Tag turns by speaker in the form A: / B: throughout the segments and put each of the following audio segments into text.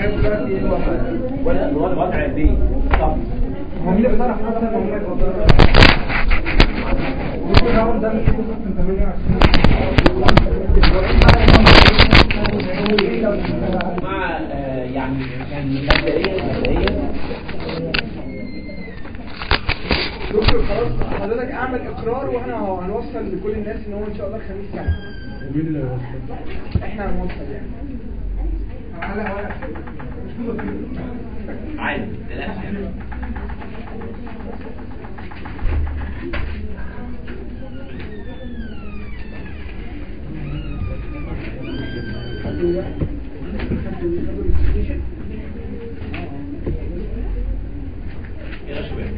A: لغايه دلوقتي ايه الوضع
B: ولا ولا وضع ليه طب
A: هو مين اللي بيعرف مثلا ان هم يتوضعوا دكتور هارون ده من 28
B: مع آه، يعني كان مبدئيا مبدئيا
A: دكتور خلاص حضرتك اعمل اقرار واحنا هنوصل لكل الناس ان هو ان شاء الله الخميس سنه
C: ومين اللي هيوصل؟
A: احنا هنوصل يعني هنعلق ورق
B: عادي تلاش يعني يا شباب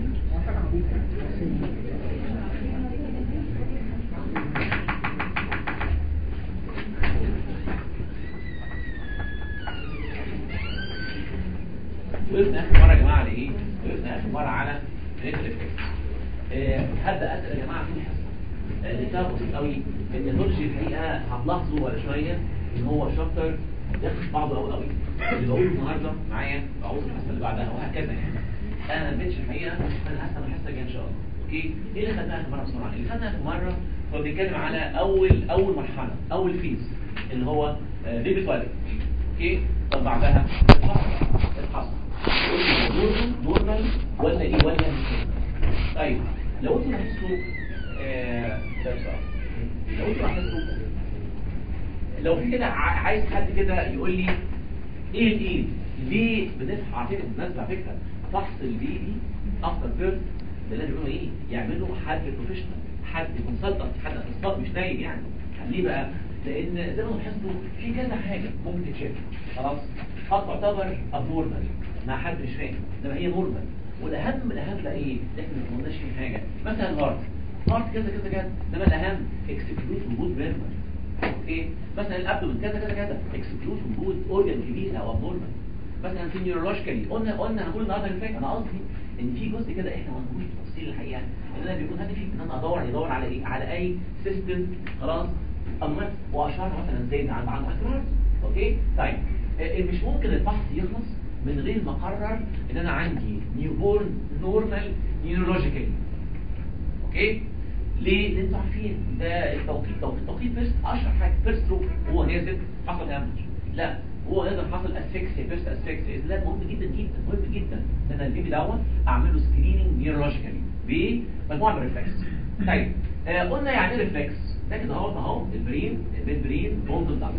B: وقفنا اخر مره يا جماعه على ايه؟ وقفنا اخر مره على ريت الافكت. هبدا اسال يا جماعه في الحصه آه، ده بسيط قوي ان الهولوجي الحقيقه هتلاحظوا ولا شويه ان هو شابتر ياخد بعضه قوي قوي اللي بقوله النهارده معايا بعوض الحصه اللي بعدها وهكذا يعني انا ما بقتش الحقيقه انا هسال الحصه الجايه ان شاء الله اوكي ايه اللي خدناها في مره بسرعه اللي خدناها في مره هو بنتكلم على اول اول مرحله اول فيز اللي هو بيبي تواليت اوكي طب بعدها الحصر نورمال ولا ايه ولا مش طيب لو انتوا لاحظتوا آه، ده بصراحه لو انتوا لاحظتوا لو في كده ع- عايز حد كده يقول لي ايه الايه ليه بنفحص على فكره بالنسبه على فكره فحص البيبي افتر بيرث ده لازم يعملوا ايه يعملوا حد بروفيشنال حد كونسلتنت حد اخصائي مش نايم يعني ليه بقى لان زي ما لاحظتوا في كذا حاجه ممكن تتشاف خلاص قد تعتبر ابنورمال مع حد مش فاهم انما هي نورمال والاهم الاهم بقى ايه احنا ما قلناش فيه حاجه مثلا الهارت هارت كذا كذا كذا انما الاهم اكسكلود وجود ميرمر اوكي مثلا الابدومن كذا كذا كذا اكسكلود وجود اورجان كبير او ابنورمال مثلا في نيورولوجيكالي قلنا قلنا هنقول النهارده اللي فات انا قصدي ان في جزء كده احنا ما نقولش تفاصيل الحقيقه ان انا بيكون هدفي ان انا ادور ادور على ايه على اي سيستم خلاص امراض واشهر مثلا زي عند عند اكرار اوكي طيب آه، مش ممكن الفحص يخلص من غير ما اقرر ان انا عندي نيو بورن نورمال نيورولوجيكالي اوكي ليه لان انتوا عارفين ده التوقيت توقيت توقيت فيرست اشهر حاجه فيرست ستروك هو نازل حصل هامج لا هو نازل حصل اسفكسيا فيرست اسفكسيا ده مهم جدا جدا مهم جدا ان انا البيبي دوت اعمل له سكريننج نيورولوجيكالي بمجموعه من الريفلكس طيب آه قلنا يعني ايه ريفلكس ده كده اهو اهو البرين البرين بوند بتاعته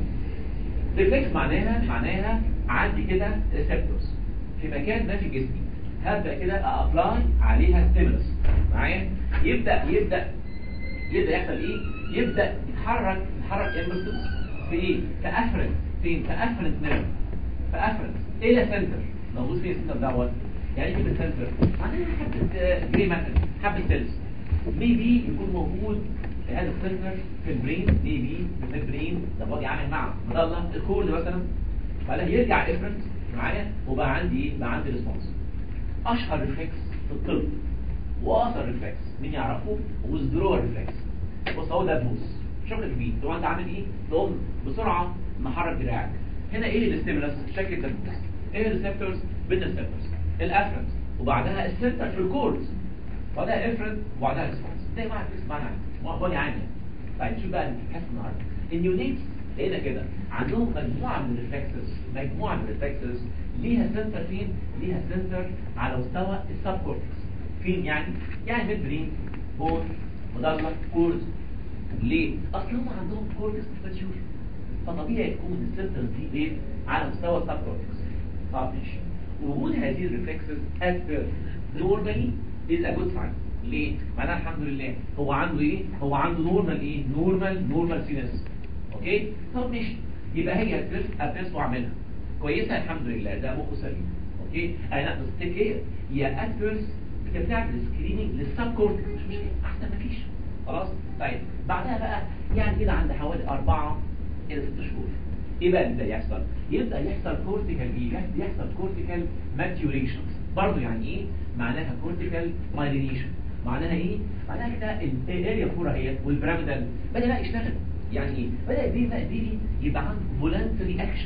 B: ريفلكس معناها معناها عندي كده ريسبتورز في مكان ما في جسمي هبدا كده ابلاي عليها ستيمولس معايا يبدا يبدا يبدا يحصل ايه يبدا يتحرك يتحرك امبلسز في ايه في افرنت فين في افرنت نيرف في افرنت الى سنتر موجود فين السنتر دوت يعني ايه السنتر عندنا حبه جري ماتر حبه سيلز ميبي يكون موجود في هذا السنتر في البرين ميبي في البرين ده باجي عامل معه مضله الكورد مثلا بعدها يرجع افرنت معايا وبقى عندي ايه بقى عندي ريسبونس اشهر ريفلكس في الطب واثر ريفلكس مين يعرفه وذرو ريفلكس بص هو ده بوس شكل كبير لو انت عامل ايه تقوم بسرعه محرك دراعك هنا ايه الاستيمولس شكل الدبوس ايه الريسبتورز بالريسبتورز الافرنت وبعدها السنتر في الكورز وبعدها افرنت وبعدها ريسبونس ده معنى اسمعنا بودي عامل طيب شوف بقى الحس النهارده النيونيتس لقينا كده عندهم مجموعه من الريفلكسز مجموعه من الريفلكسز ليها سنتر فين ليها سنتر على مستوى السب كورتكس فين يعني يعني ميد برين بون مدلة كورز ليه اصل هم عندهم كورتكس ماتيور فطبيعي تكون السنتر دي ايه على مستوى السب كورتكس طب ماشي وجود هذه الريفلكسز as per normally is a good sign ليه؟ معناها الحمد لله هو عنده ايه؟ هو عنده نورمال ايه؟ نورمال نورمال سينس اوكي؟ طب ماشي يبقى هي ابريس واعملها كويسه الحمد لله ده مخه سليم اوكي؟ انا بس تيك كير يا ادفيرس بتعمل سكريننج للسب كورتكس مش مشكله احسن ما فيش خلاص؟ طيب بعدها بقى يعني كده عند حوالي اربعه الى ست شهور ايه بقى اللي يبدا يحصل؟ يبدا يحصل كورتيكال ايه؟ يحصل كورتيكال ماتيوريشن برضه يعني ايه؟ معناها كورتيكال مايلينيشن معناها ايه؟ معناها كده الاريا فور اهي والبيراميدال بدا بقى يشتغل يعني ايه؟ بدا البيبي بقى البيبي يبقى عنده فولنتري اكشن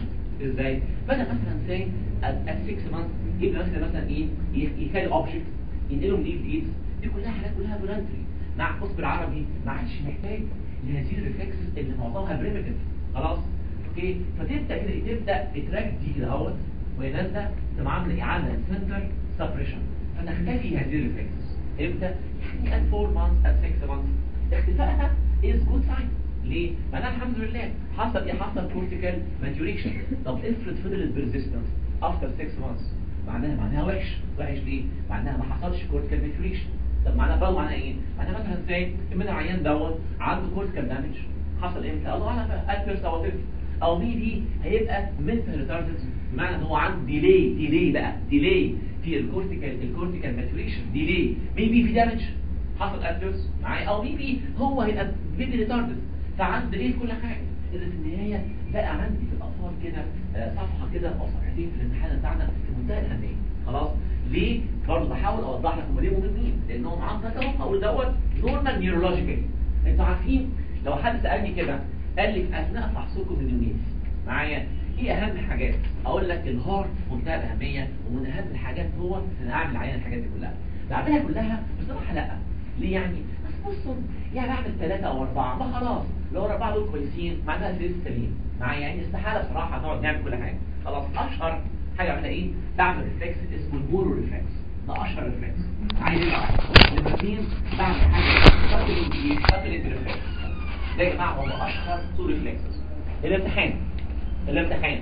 B: ازاي بدل مثلا سي at 6 months يبقى مثلا مثلا ايه ي- يخلي اوبجكت ينقله من ايد لايد دي كلها حاجات كلها فولنتري مع بص بالعربي ما عادش محتاج لهذه الريفلكسز اللي معظمها بريمتيف خلاص اوكي فتبدا كده تبدا تراك دي كده اهوت وهي نازله تبقى عامله ايه عامله سنتر سبريشن فتختفي هذه الريفلكسز امتى؟ يعني at 4 months at 6 months اختفائها is good sign ليه؟ معناها الحمد لله حصل ايه حصل كورتيكال ماتوريشن طب افرض فضلت بيرزيستنت افتر 6 months معناها معناها وحش وحش ليه؟ معناها ما حصلش كورتيكال ماتوريشن طب معناها برضه معناها ايه؟ معناها مثلا زي من العيان دوت عنده كورتيكال دامج حصل امتى؟ الله اعلم بقى ادفيرس او طفل او ميبي هيبقى منتال ريتاردد بمعنى ان هو عنده ديلي ديلي بقى ديلي في الكورتيكال الكورتيكال ماتوريشن ديلي ميبي في دامج حصل ادفيرس معايا او ميبي هو هيبقى بيبي ريتاردد فعنده ليه في كل حاجه اذا في النهايه بقى عندي في الاطفال كده آه، صفحه كده او صفحتين في الامتحان بتاعنا في منتهى الاهميه خلاص ليه برضه بحاول اوضح لك هم ليه مهمين لانهم عندك اهو هقول دوت نورمال نيورولوجيكال انتوا عارفين لو حد سالني كده قال لي في اثناء فحصكم النيونيز معايا ايه اهم حاجات اقول لك الهارت منتهى الاهميه ومن اهم الحاجات هو ان اعمل عيان الحاجات دي كلها بعملها كلها بصراحه لا ليه يعني بس بصوا يعني اعمل ثلاثه او اربعه ما خلاص لو الاربعه دول كويسين معناها الزيت سليم معايا يعني استحاله بصراحه نقعد نعمل كل حاجه خلاص اشهر حاجه اعملها ايه بعمل ريفلكس اسمه المورو ريفلكس ده اشهر ريفلكس عايز ايه نمرة اثنين بعمل حاجه شاتلنج ايه شاتلنج ريفلكس ده يا جماعه هو اشهر تو ريفلكسز الامتحان الامتحان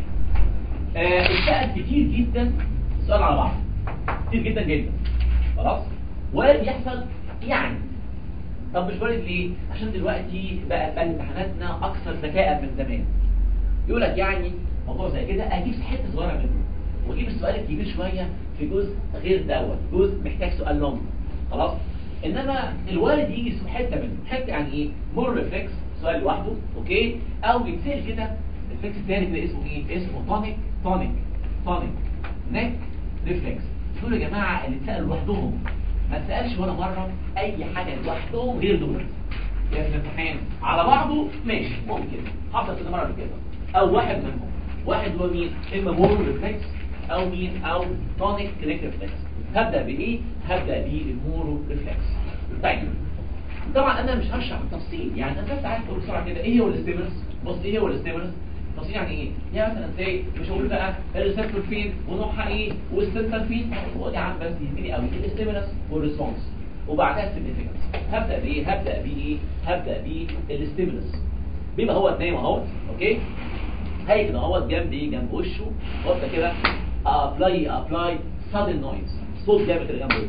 B: آه اتسال كتير جدا السؤال على بعض كتير جدا جدا خلاص وارد يحصل يعني طب مش وارد ليه عشان دلوقتي بقى بقى امتحاناتنا اكثر ذكاء من زمان يقول لك يعني موضوع زي كده اجيب حته صغيره منه واجيب السؤال الكبير شويه في جزء غير دوت جزء محتاج سؤال لونج خلاص انما الوارد يجي في حته منه حته يعني ايه مور ريفلكس سؤال لوحده اوكي او يتسال كده الريفلكس الثاني كده اسمه ايه اسمه تونيك تونيك تونيك نيك ريفلكس دول يا جماعه اللي اتسالوا لوحدهم ما اتسالش ولا مره اي حاجه لوحدهم غير دول يا في الامتحان على بعضه ماشي ممكن حصل كده مره قبل كده او واحد منهم واحد هو مين اما مور ريفلكس او مين او تونيك كليك ريفلكس هبدا بايه هبدا بالمورو ريفلكس طيب طبعا انا مش هشرح بالتفصيل يعني انا بس عايز اقول بسرعه كده ايه هو الاستيمولس بص ايه هو الاستيمولس تفصيل يعني ايه يعني مثلا زي مش هقول بقى الريسبتور فين ونوعها ايه والسنتر فين هو يا عم بس يهمني قوي الاستيمولس والريسبونس وبعدها السيجنيفيكانس هبدا بايه هبدا بايه هبدا بالاستيمولس بيبقى هو نايم اهوت اوكي هاي كده اهوت جنب ايه جنب وشه وابدا كده ابلاي ابلاي سادن نويز صوت جامد كده جنب وشه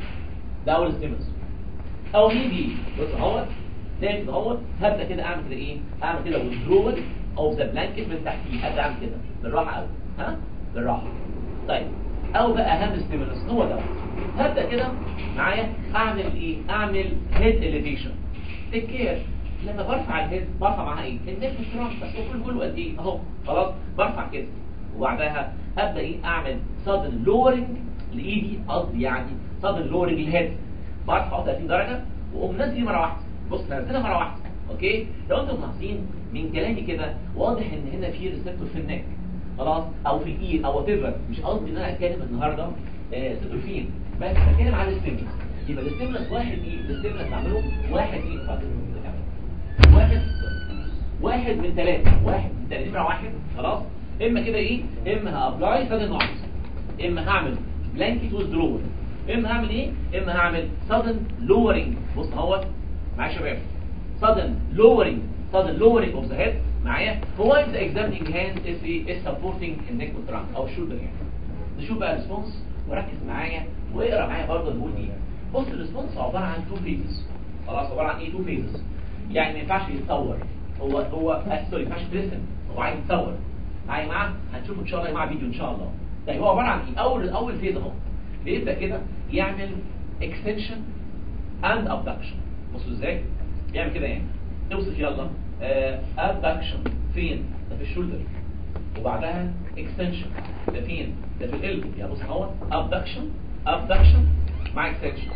B: ده اول ستيمولس او ميبي بص اهوت نايم كده اهوت هبدا كده اعمل كده ايه اعمل كده withdrawal او ذا بلانكت من تحتيه ابدا اعمل كده بالراحه قوي ها بالراحه طيب او بقى اهم ستيمولس هو ده هبدا كده معايا اعمل ايه اعمل هيد اليفيشن تكير لما برفع الهيد برفع معاها ايه النك مش راح بس هو كل كله قد ايه اهو خلاص برفع كده وبعدها ابدا ايه اعمل sudden lowering لايدي قصدي يعني sudden lowering الهيد برفعه 30 درجه واقوم نازل مره واحده بص نازلها مره واحده اوكي لو انتم ملاحظين من كلامي كده واضح ان هنا في ريسبتور في النك خلاص او في الايد او وات مش قصدي ان انا اتكلم النهارده آه ريسبتور فين بس بتكلم على الستيمولس يبقى الستيمولس واحد ايه الستيمولس بعمله واحد ايه اتفضل. واحد واحد من ثلاثة واحد من ثلاثة نمرة واحد خلاص اما كده ايه اما هابلاي سادن نويز اما هعمل بلانكيت وذرول اما هعمل ايه اما هعمل سادن لورنج بص اهوت معايا يا شباب sudden lowering sudden lowering of the head معايا هو the examining hand is ايه is supporting the neck والtrunk او الشولدر يعني نشوف بقى الريسبونس وركز معايا واقرا معايا برضه بقول ايه بص الريسبونس عباره عن تو فيزز خلاص عباره عن ايه تو فيزز يعني ما ينفعش يتصور هو هو سوري ما ينفعش ترسم هو عايز يتصور معايا يا جماعه هنشوف ان شاء الله يا جماعه فيديو ان شاء الله طيب هو عباره عن ايه اول اول فيز اهو بيبدا كده يعمل extension and abduction بصوا ازاي يعمل كده يعني اوصف يلا ابدكشن فين ده في الشولدر وبعدها اكستنشن ده فين ده في القلب يعني بص اهو ابدكشن ابدكشن مع اكستنشن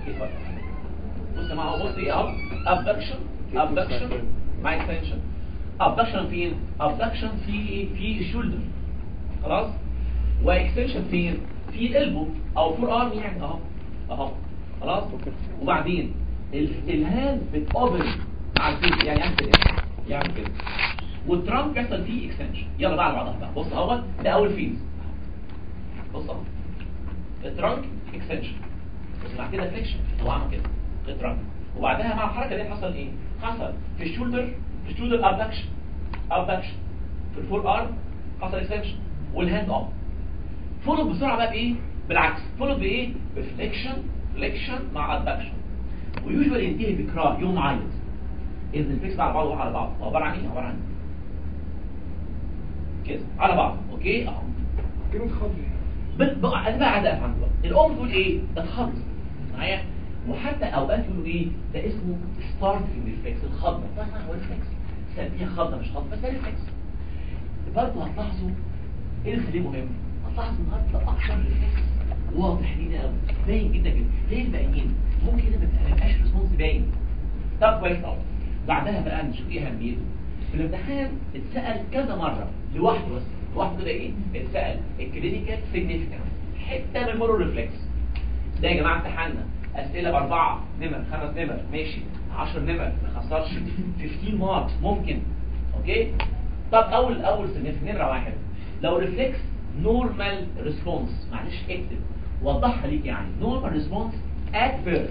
B: بص يا جماعه بص ايه اهو ابدكشن ابدكشن مع اكستنشن ابدكشن فين ابدكشن في في الشولدر خلاص واكستنشن فين في الالبو او فور ارم يعني اهو اهو خلاص وبعدين ال- الهاند بتقابل مع الفيس يعني يعمل كده يعمل كده والترامب يحصل فيه اكستنشن يلا بقى على بعضها بقى بص اهو ده اول فيز بص اهو الترانك اكستنشن بس بعد كده فليكشن هو عمل كده الترانك وبعدها مع الحركه دي حصل ايه حصل في الشولدر في الشولدر ابدكشن ابدكشن في الفور ارم حصل اكستنشن والهاند اب فولو بسرعه بقى بايه بالعكس فولو بايه بفليكشن فليكشن مع ابدكشن ويوجوالي ينتهي بكراء يوم عيط اذا الفيكس على بعض على بعض هو عباره عن ايه عباره عن كده على بعض اوكي اهو
A: كلمة خضر
B: بال- بقى انا بقى عايز افهم دلوقتي الام تقول ايه اتخض معايا وحتى اوقات يقولوا ايه ده اسمه ستارت في الريفلكس الخضه طبعا هو ريفلكس سميها خضه مش خضه بس ده ريفلكس برضه هتلاحظوا ايه اللي خليه مهم هتلاحظوا النهارده اكتر ريفلكس واضح لينا قوي باين جدا جدا ليه الباقيين ممكن ما يبقى- ما يبقاش ريسبونس باين طب كويس قوي بعدها بقى نشوف ايه اهميته في الامتحان اتسال كذا مره لوحده بس لوحده كده ايه اتسال الكلينيكال سيجنيفيكانس حته من المورو ريفلكس ده يا جماعه امتحاننا اسئله باربعه نمر خمس نمر ماشي 10 نمر ما خسرش 15 مارك ممكن اوكي طب اول اول سيجنيفيكانس نمره واحد لو ريفلكس نورمال ريسبونس معلش اكتب وضحها ليك يعني نورمال ريسبونس ات بيرث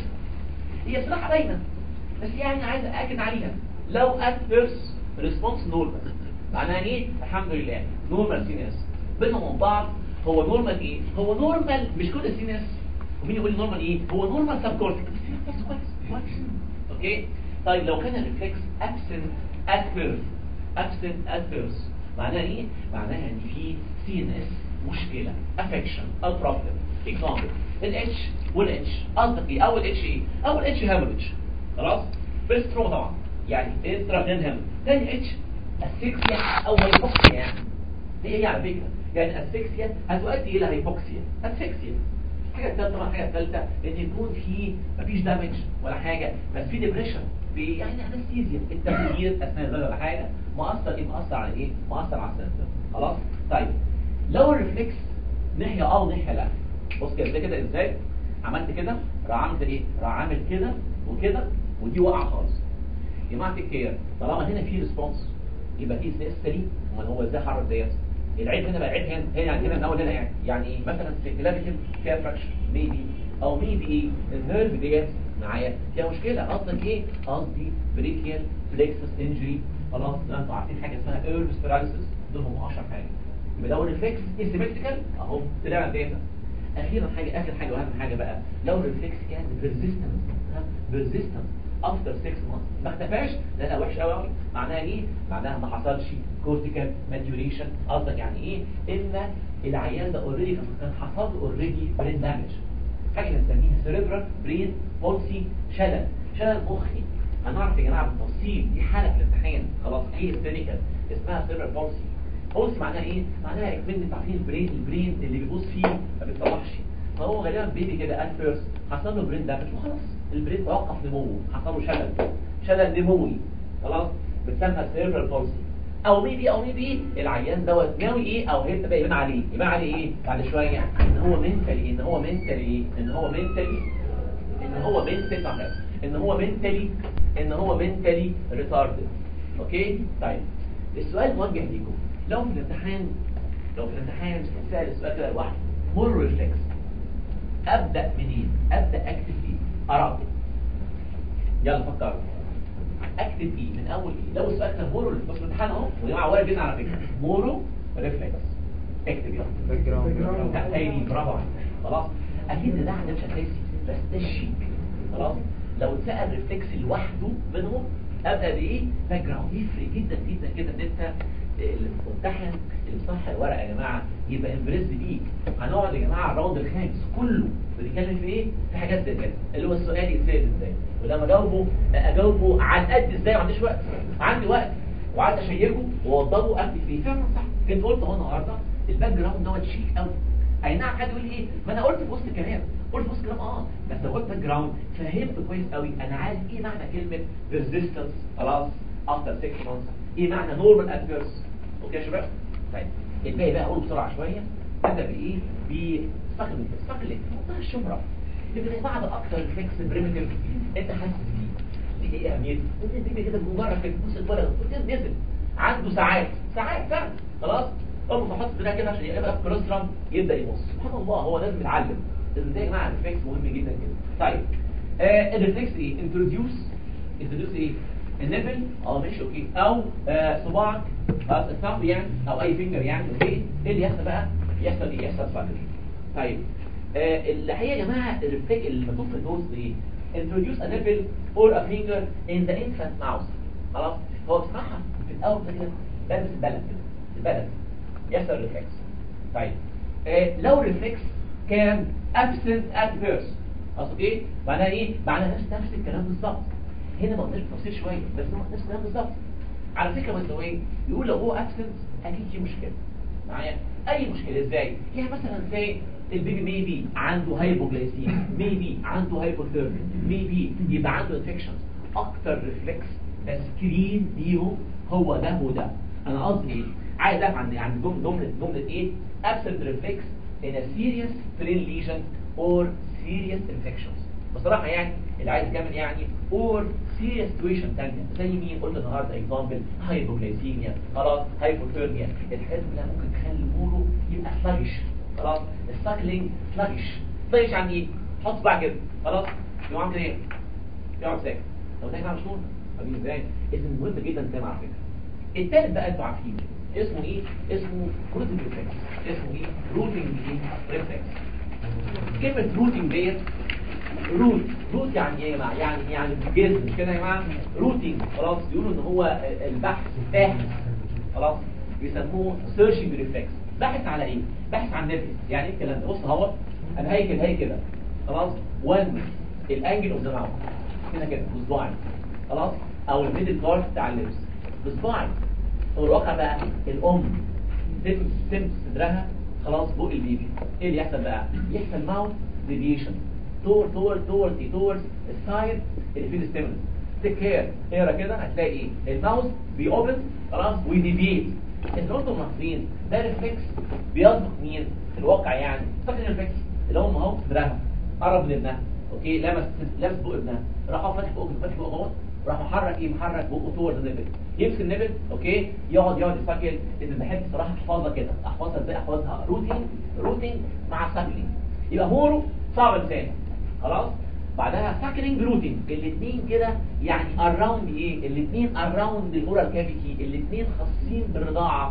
B: هي بصراحه باينه بس يعني عايز اكد عليها لو ادفيرس ريسبونس نورمال معناها ايه الحمد لله نورمال سي اس بينهم وبين بعض هو نورمال ايه هو نورمال مش كل سي اس ومين يقول لي نورمال ايه هو نورمال سب كورتكس بس كويس كويس اوكي طيب لو كان الريفلكس ابسنت ادفيرس ابسنت ادفيرس معناها ايه معناها ان في سي ان اس مشكله افكشن او بروبلم اكزامبل الاتش والاتش قصدك ايه اول اتش ايه اول اتش هامرج خلاص فيرست رو طبعا يعني انترا هامرج ثاني اتش اسفكسيا او هايبوكسيا يعني هي هي على فكره يعني اسفكسيا هتؤدي الى هايبوكسيا اسفكسيا الحاجه الثالثه طبعا الحاجه الثالثه ان يكون في مفيش دامج ولا حاجه بس في ديبريشن في يعني انستيزيا التفكير اثناء الزلزال ولا حاجه مؤثر ايه مؤثر على ايه مؤثر على السنسر خلاص طيب لو الريفلكس ناحيه اه وناحيه لا بص كده ازاي كده ازاي عملت كده راح عامل زي ايه راح عامل كده وكده ودي واقعه خالص يا جماعه تيك كير طالما هنا في ريسبونس يبقى في سنس سليم امال هو ازاي حرك ديت العيب هنا بقى عيب هنا هنا يعني هنا من اول هنا يعني يعني ايه مثلا في الكلافيكل فيها فراكشر ميبي او ميبي ايه النيرف ديت معايا فيها مشكله قصدك ايه قصدي بريكيال فليكسس انجري خلاص ده انتوا عارفين حاجه اسمها ايرف ستراليسيس دول هم اشهر حاجه يبقى لو الريفلكس اسيمتريكال اهو طلع داتا اخيرا حاجه اخر حاجه واهم حاجه بقى لو الريفلكس كان ريزيستنس ريزيستنس افتر 6 مانث ما اختفاش لا لا وحش قوي قوي معناها ايه معناها ما حصلش كورتيكال ماتيوريشن قصدك يعني ايه ان العيان ده اوريدي كان حصل له اوريدي برين دامج حاجه بنسميها سيريبرال برين بولسي شلل شلل مخي هنعرف يا جماعه بالتفصيل دي حاله في الامتحان خلاص ايه الكلينيكال اسمها سيريبرال بولسي بولسي معناها ايه معناها اكمن انت عارفين البرين البرين اللي بيبوظ فيه ما بيتصلحش فهو غالبا بيبي كده ات فيرست حصل له برين دامج وخلاص البرين توقف نموه حصل له شلل شلل نموي خلاص بتسمى سيريبرال بولسي او ميبي او ميبي العيان دوت ناوي ايه او هيبقى يبان عليه يبان عليه ايه بعد شويه ان هو منتلي ان هو منتلي ان هو منتلي ان هو منتلي صحيح ان هو منتلي ان هو منتلي ريتاردد اوكي طيب السؤال موجه ليكم لو في الامتحان لو في الامتحان اتسال السؤال كده لوحده مور ريفلكس ابدا منين ابدا اكتب ايه ارى يلا فكروا اكتب ايه من اول ايه لو السؤال كان مورو بص الامتحان اهو ويا جماعه وارد جدا على فكره مورو ريفلكس اكتب يلا
C: باك جراوند
B: تخيلي برافو عليك خلاص اكيد ده ده مش اساسي بس ده الشيك خلاص لو اتسال ريفلكس لوحده منهم ابدا بايه باك جراوند يفرق جدا جدا جدا ان انت الممتحن اللي بيصحح الورقه يا جماعه يبقى امبريز بيك هنقعد يا جماعه الراوند الخامس كله بنتكلم في ايه في حاجات زي كده اللي هو السؤال يتسال ازاي ولما اجاوبه اجاوبه عن قد ازاي ما عنديش وقت عندي وقت وعايز اشيكه واوضبه اكتب فيه فعلا صح انت قلت اهو النهارده الباك جراوند دوت شيك قوي اي نعم حد يقول لي ايه ما انا قلت في وسط الكلام قلت في وسط الكلام اه بس لو قلت باك جراوند فهمت كويس قوي انا عارف ايه معنى كلمه ريزيستنس خلاص after 6 months ايه معنى normal at birth اوكي يا شباب طيب الباقي بقى اقوله بسرعه شويه نبدا بايه بساكلينج ساكلينج منتهى الشهره تبقى بعض اكتر ريفلكس بريمتيف انت حاسس بيه دي ايه اهميته دي كده بمجرد كده تبص الولد نزل عنده ساعات ساعات فعلا خلاص اول ما تحط ده كده عشان يبقى في كوليسترول يبدا يبص سبحان الله هو لازم يتعلم لازم ده يا جماعه الريفلكس مهم جدا كده طيب آه الريفلكس ايه انتروديوس انتروديوس ايه النبل اه ماشي اوكي او آه صباعك خلاص الثumb يعني او اي فينجر يعني اوكي ايه اللي يحصل بقى يحصل ايه يحصل صدري طيب آه الحقيقه يا جماعه الريفلكس اللي مكتوب في النوز ايه introduce a nipple or a finger in the infant mouth خلاص هو بصراحه في الاول كده لابس البلد كده البلد يحصل ريفلكس طيب آه لو ريفلكس كان absent at birth اقصد ايه معناها ايه معناها نفس نفس الكلام بالظبط هنا ما قلناش تفصيل شويه بس هو نفس الكلام بالظبط على فكره بس هو ايه يقول لو هو absent اكيد في مشكله معايا اي مشكله ازاي يعني مثلا زي البيبي ميبي عنده هايبوجلايسيميا ميبي عنده هايبوثيرميا ميبي يبقى عنده انفكشنز اكتر ريفلكس تسكرين بيهم هو ده وده انا قصدي ايه عايز اعرف عن عن جمله جمله جمله ايه absent reflex in a serious brain lesion or serious infections بصراحه يعني اللي عايز يكمل يعني or serious situation ثانيه زي مين قلت النهارده اكزامبل هايبوجلايسيميا خلاص هايبوثيرميا الحاجات كلها ممكن تخلي موره يبقى سلاجش خلاص الساكلينج سلاجش سلاجش يعني ايه حط صباع كده خلاص يقوم عامل كده ايه يقعد ساكت لو ده كده مش نور فاهمين ازاي اذا مهم جدا ده على فكره الثالث بقى انتوا عارفين اسمه ايه اسمه روتنج ريفلكس اسمه ايه روتنج ايه ريفلكس كلمه روتنج ديت روت روت يعني ايه يا جماعه يعني يعني جذر مش كده يا جماعه روتنج خلاص بيقولوا ان هو البحث باحث خلاص بيسموه سيرشنج ريفلكس باحث على ايه باحث عن نفس يعني ايه الكلام ده بص اهو انا هيكل هي كده خلاص وان الانجل اوف ذا ماوث هنا كده بصباعي خلاص او الميدل بارت بتاع اللبس بصباعي هو الواقع بقى الام تم تم صدرها خلاص بوق البيبي ايه اللي يحصل بقى يحصل ماوث ديفيشن تور تور تور تي تورز السايد اللي فيه الستيمولس تيك كير اقرا كده هتلاقي ايه الماوث بيوبن خلاص ويديفيت انتوا انتوا ملاحظين ده ريفلكس بيسبق مين في الواقع يعني فاكر الريفلكس اللي هم اهو صدرها قرب من ابنها اوكي لمس لمس بق ابنها راح هو فاتح بقه فاتح بقه اهو راح محرك ايه محرك بقه طول النبل يمسك النبل اوكي يقعد يقعد يسكل اذا بحب صراحه احفظها كده احفظها ازاي احفظها روتين روتين مع ساكلينج يبقى مورو صعب لسانه خلاص بعدها ساكلينج روتين الاثنين كده يعني اراوند ايه الاثنين اراوند الاورال كافيتي الاثنين خاصين بالرضاعه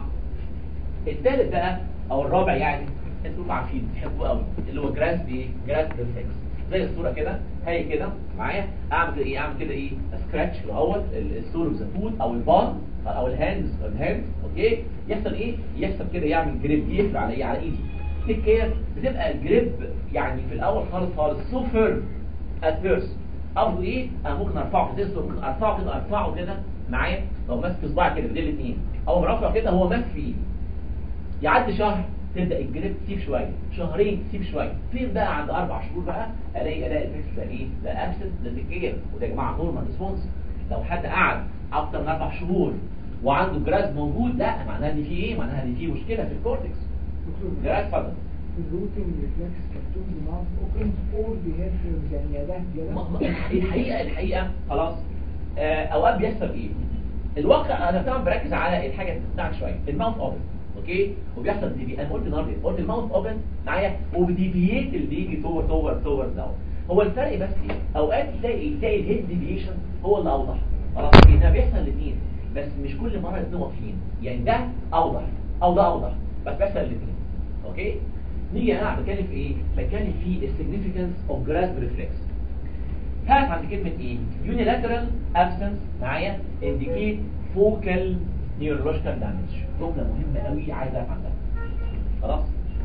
B: الثالث بقى او الرابع يعني انتوا عارفين تحبوه قوي اللي هو جراس ايه جراس ريفلكس زي الصوره كده هي كده معايا اعمل كده ايه اعمل كده ايه سكراتش اهوت السول اوف ذا فود او البان او الهاندز الهاند اوكي يحصل ايه يحصل كده يعمل جريب يقفل على ايه على ايدي تيك كير بتبقى الجريب يعني في الاول خالص خالص سو فيرم ات فيرست افضل ايه انا ممكن ارفعه كده ممكن ارفعه كده ارفعه كده معايا لو ماسك صباعي كده بايدين الاثنين اول ما ارفع كده هو ماسك في ايدي يعدي شهر تبدا الجريب تسيب شويه شهرين تسيب شويه فين بقى عند اربع شهور بقى الاقي الاقي الفكس ده ايه ده ابسنت ده تكير وده يا جماعه نورمال ريسبونس لو حد قعد اكتر من اربع شهور وعنده جراز موجود لا معناها ان في ايه معناها ان في مشكله في الكورتكس جراز اتفضل
A: الروتين ريفلكس مكتوب بماوث اوبن اور بيهاف يعني ده
B: م- م- الحقيقه الحقيقه خلاص آه، اوقات بيحصل ايه الواقع انا طبعا بركز على الحاجه بتاعت شويه الماوث اوبن اوكي وبيحصل ديفي انا قلت النهارده قلت الماوث اوبن معايا وبديفييت اللي بيجي تور تور تور داون هو الفرق بس ايه اوقات تلاقي تلاقي الهيد ديفيشن هو اللي اوضح خلاص ده بيحصل الاثنين بس مش كل مره الاثنين واضحين يعني ده اوضح او ده اوضح بس بيحصل الاثنين اوكي نيجي انا بتكلم في ايه بتكلم في السيجنيفيكانس اوف جراس ريفلكس هقف عند كلمة ايه unilateral absence معايا indicate focal neurological damage جملة مهمة قوي عايز اقف عندها خلاص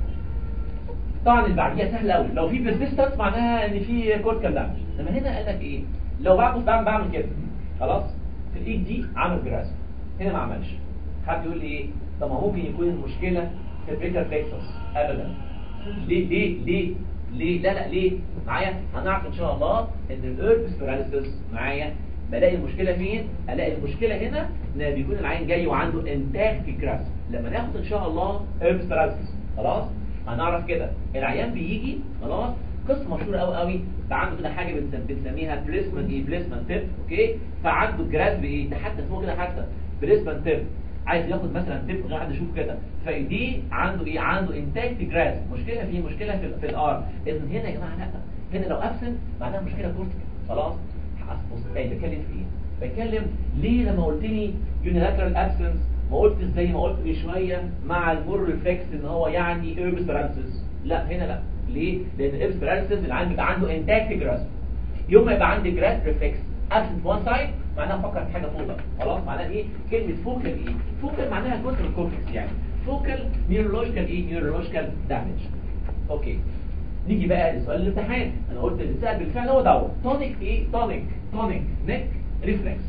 B: طبعا اللي بعديها سهلة قوي لو في persistence معناها ان في cortical damage لما هنا قال لك ايه لو بعمل بعمل بعمل كده خلاص في الايد دي عمل جراس هنا ما عملش حد يقول لي ايه طب ما ممكن يكون المشكلة في البريكر فليكسوس ابدا ليه ليه ليه ليه لا لا ليه معايا هنعرف ان شاء الله ان الاربس باراليسيس معايا بلاقي المشكله فين الاقي المشكله هنا ان بيكون العين جاي وعنده انتاكت جراس لما ناخد ان شاء الله ابستراكسس خلاص هنعرف كده العيان بيجي خلاص قصه مشهوره قوي قوي عنده كده حاجه بنسم- بنسميها بليسمنت ايه بليسمنت تيب اوكي فعنده جراس بايه ده حتى اسمه كده حتى بليسمنت تيب عايز ياخد مثلا تيب غير حد يشوف كده فدي عنده ايه عنده انتاكت جراس مشكله فيه مشكله في, في الار اذا هنا يا جماعه لا هنا لو ابسنت معناها مشكله كورتيكال خلاص بص ايه بتكلم في ايه بتكلم ليه لما قلت لي يونيلاترال ابسنس ما قلت زي ما قلت من شويه مع المور ريفلكس ان هو يعني ايربس باراليسيس لا هنا لا ليه لان الايربس باراليسيس العين بيبقى عنده انتاكت جراس يوم ما يبقى عندي جراس ريفلكس ابسنت وان سايد معناها فكر في حاجه فوق خلاص معناها ايه كلمه فوكال ايه فوكال معناها جزء من الكورتكس يعني فوكال نيورولوجيكال ايه نيورولوجيكال دامج اوكي نيجي بقى لسؤال الامتحان انا قلت اللي سأل بالفعل هو دوت تونيك ايه تونيك تونيك نيك ريفلكس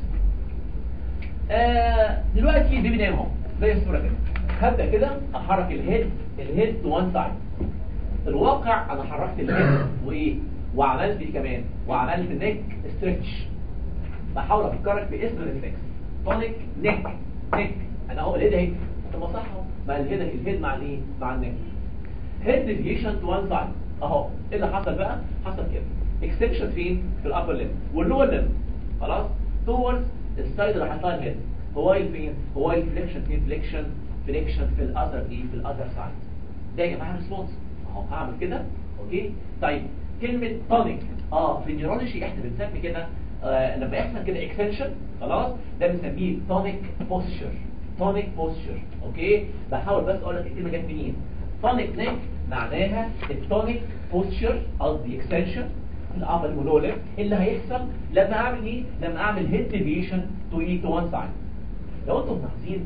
B: آه دلوقتي البيبي نايم اهو زي الصوره كده هبدا كده احرك الهيد الهيد تو وان سايد في الواقع انا حركت الهيد وايه وعملت ايه كمان وعملت نيك ستريتش بحاول افكرك باسم الريفلكس تونيك نيك نيك انا اهو الهيد اهي طب ما صح اهو مع الهيد الهيد مع الايه مع النيك هيد ديفيشن تو وان سايد اهو ايه اللي حصل بقى حصل كده اكستنشن فين في الابر ليم واللور ليم خلاص towards السايد اللي حصلها الهيد هو فين هو الفليكشن فين فليكشن فليكشن في الاذر ايه في الاذر سايد ده يا جماعه ريسبونس اهو هعمل كده اوكي طيب كلمه تونيك اه في النيورولوجي احنا بنسمي كده آه لما يحصل كده اكستنشن خلاص ده بنسميه تونيك بوستشر تونيك بوستشر اوكي بحاول بس اقول لك الكلمه جت منين تونيك نيك معناها التونيك بوستشر قصدي اكستنشن الابر واللور اللي هيحصل لما اعمل ايه لما اعمل هيد ديفيشن تو اي تو وان سايد لو انتم ملاحظين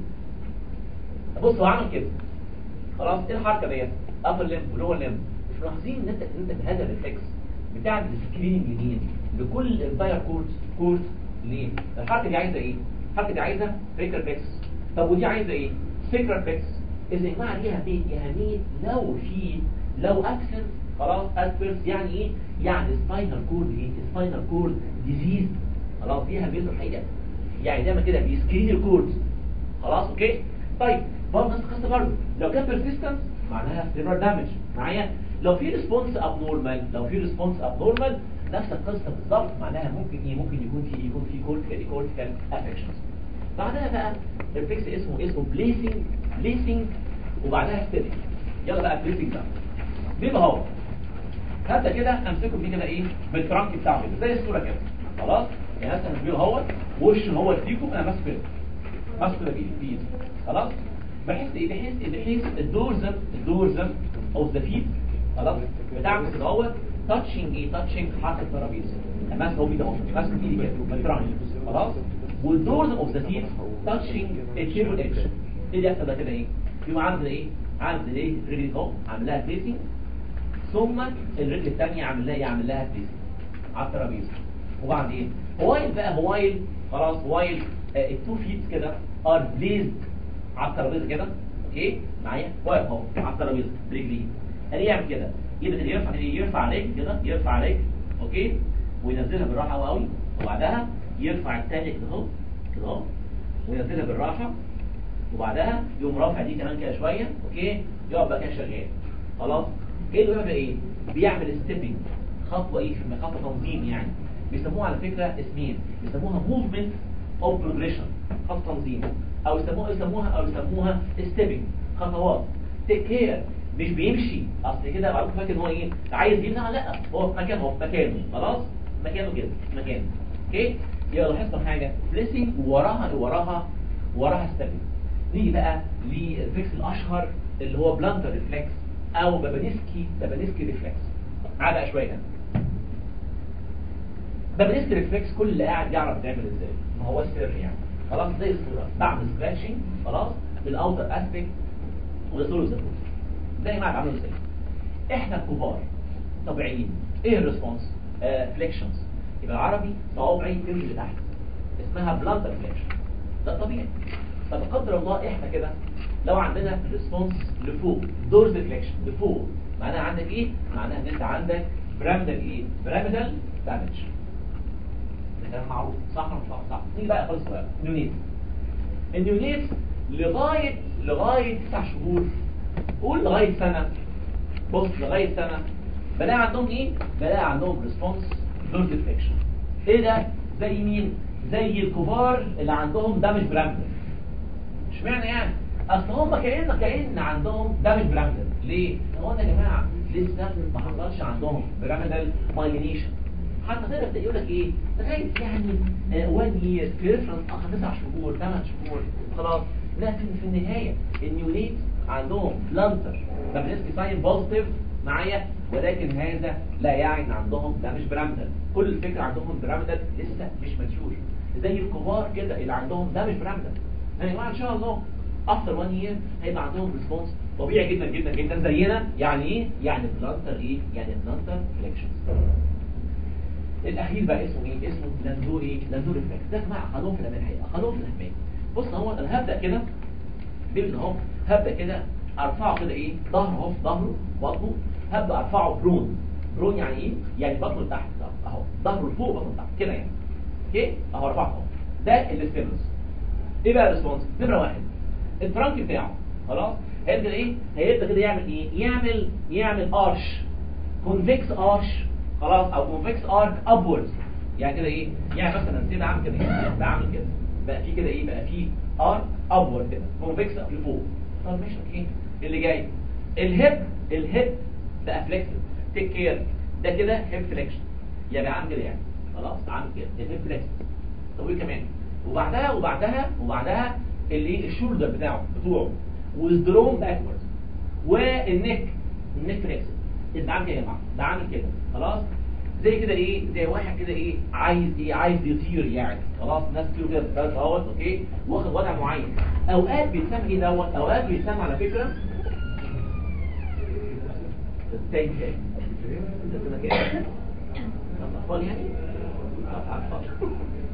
B: بصوا هعمل كده خلاص ايه الحركه ديت ابر ليم ولور ليم مش ملاحظين ان انت ان انت بهذا الريفلكس بتعمل سكريننج لمين لكل الانتاير كورت كورت ليه الحركه دي عايزه ايه الحركه دي عايزه فيكر فيكس طب ودي عايزه ايه سيكرال فيكس اذا يا جماعه ليها ايه اهميه لو في لو ابسنت خلاص ادفيرس يعني ايه يعني سباينال كورد ايه سباينال كورد ديزيز خلاص ليها اهميته الحقيقه يعني دايما كده بيسكرين الكورد خلاص اوكي طيب برضه نفس القصه برضه لو كان بيرسيستنس معناها سيرفر دامج معايا لو في ريسبونس اب نورمال لو في ريسبونس اب نورمال نفس القصه بالظبط معناها ممكن ايه ممكن يكون في يكون في كورتيكال كورتيكال افكشنز بعدها بقى الفيكس اسمه اسمه بليسنج بليسنج وبعدها ستيبنج يلا بقى بليسنج بقى بيبقى هو هبدا كده امسكه فيه كده ايه بالترانك بتاعه كده زي الصوره كده خلاص يعني مثلا بيبقى هو وش هو فيكم انا ماسك كده ماسك كده بايدي بايدي خلاص بحس ايه بحس بحس الدورزم الدورزم او ذا فيت خلاص بتعمل كده هو تاتشنج ايه تاتشنج حركه الترابيزه ماسك هو بايدي اهو ماسك بايدي كده بالترانك خلاص والدورز اوف ذا فيت تاتشنج التيبل ايدج ايه اللي يحصل ده كده ايه يبقى عامل ايه عامل ايه رجلي اهو عامل لها بليسنج ثم الرجل الثانيه عامل لها ايه عامل لها بليسنج على الترابيزه وبعدين هوايل بقى هوايل خلاص هوايل آه التو فيت كده ار بليزد على الترابيزه كده اوكي معايا واقف اهو على الترابيزه برجليه قال يعمل كده يبقى يرفع يرفع عليك كده يرفع عليك اوكي وينزلها بالراحه قوي وبعدها يرفع الثاني كده اهو كده اهو وينزلها بالراحه وبعدها يقوم رافع دي كمان كده شويه اوكي يقعد بقى كده شغال خلاص ايه اللي بيعمل ايه بيعمل ستيبنج خطوه ايه خطوه تنظيم يعني بيسموها على فكره اسمين بيسموها موفمنت او بروجريشن خطوه تنظيم او يسموها يسموها او يسموها ستيبنج خطوات تيك كير مش بيمشي اصل كده بعرف فاكر ان هو ايه عايز يمنع لا هو في مكانه هو في مكانه خلاص مكانه كده مكانه اوكي يبقى لاحظنا حاجه بليسنج وراها وراها وراها ستيبنج نيجي بقى للريفلكس الاشهر اللي هو بلانتر ريفلكس او بابانسكي بابانسكي ريفلكس معاه بقى شويه هنا بابانسكي ريفلكس كل اللي قاعد يعرف تعمل ازاي ما هو السر يعني خلاص زي الصوره بعمل سكراتشنج خلاص بالاوتر اسبيكت وصوره زي زي ما عملوا ازاي احنا الكبار طبيعيين ايه الريسبونس آه فليكشنز يبقى عربي صوابعي تنزل لتحت اسمها بلانتر فليكشن ده طبيعي طب قدر الله احنا كده لو عندنا ريسبونس لفوق دورز فليكشن لفوق معناها عندك ايه معناها ان انت عندك بيراميدال ايه بيراميدال دامج ده كلام معروف صح ولا مش صح صح نيجي بقى خالص بقى نيونيت النيونيت لغايه لغايه تسع شهور قول لغايه سنه بص لغايه سنه بلاقي عندهم ايه بلاقي عندهم ريسبونس دور ديفكشن ايه ده زي مين زي الكبار اللي عندهم دامج برامبل اشمعنى يعني اصل هم كأن كأن عندهم دامج برامبل ليه هو انا يا جماعه لسه ما حصلش عندهم برامبل مايلينيشن حتى تقدر يقول لك ايه لغايه يعني 1 يير في ريفرنس اخر 9 شهور 8 شهور خلاص لكن في النهايه النيونيت عندهم بلانتر دبلسكي ساين بوزيتيف معايا ولكن هذا لا يعني ان عندهم ده مش برامدل كل الفكره عندهم برامدل لسه مش ماتيور زي الكبار كده اللي عندهم ده مش برامدل يعني يا جماعه ان شاء الله افتر 1 يير هيبقى عندهم ريسبونس طبيعي جدا جدا جدا زينا يعني ايه يعني بلانتر ايه يعني بلانتر فليكشنز الاخير بقى اسمه ايه اسمه لاندو ايه لاندو ريفلكس ده يا جماعه قانون في الامان الحقيقه قانون في الاهميه بص هو انا هبدا كده بيبدا اهو هبدا كده ارفعه كده ايه ظهره اهو ظهره بطنه هبدا ارفعه برون برون يعني ايه يعني بطنه لتحت اهو ظهره لفوق بطنه لتحت كده يعني اوكي اهو رفعته اهو ده الاستيمولس ايه بقى الريسبونس نمره واحد الترانك بتاعه خلاص هيبدا ايه هيبدا كده يعمل ايه يعمل يعمل ارش كونفكس ارش خلاص او كونفكس ارك ابوردز يعني كده ايه يعني مثلا زي بعمل كده ايه بعمل كده بقى في كده ايه بقى في ارك ابورد كده كونفكس لفوق طب ماشي اوكي اللي جاي الهيب الهيب بقى فليكسد تيك كير ده كده هيب فليكشن يبقى عامل كده يعني خلاص عامل كده الهيب فليكسد طب ايه كمان وبعدها وبعدها وبعدها اللي الشولدر بتاعه بتوعه ويزدروم باكورد والنك النك فليكسد ده عامل كده يا جماعه ده عامل كده خلاص زي كده ايه زي واحد كده ايه عايز ايه عايز يطير يعني خلاص ناس كتير كده بتتكلم اهوت اوكي واخد وضع معين اوقات بيتسمى ايه دوت اوقات بيتسمى على فكره التاني تاني ده كده كده اطفال يعني أطفال.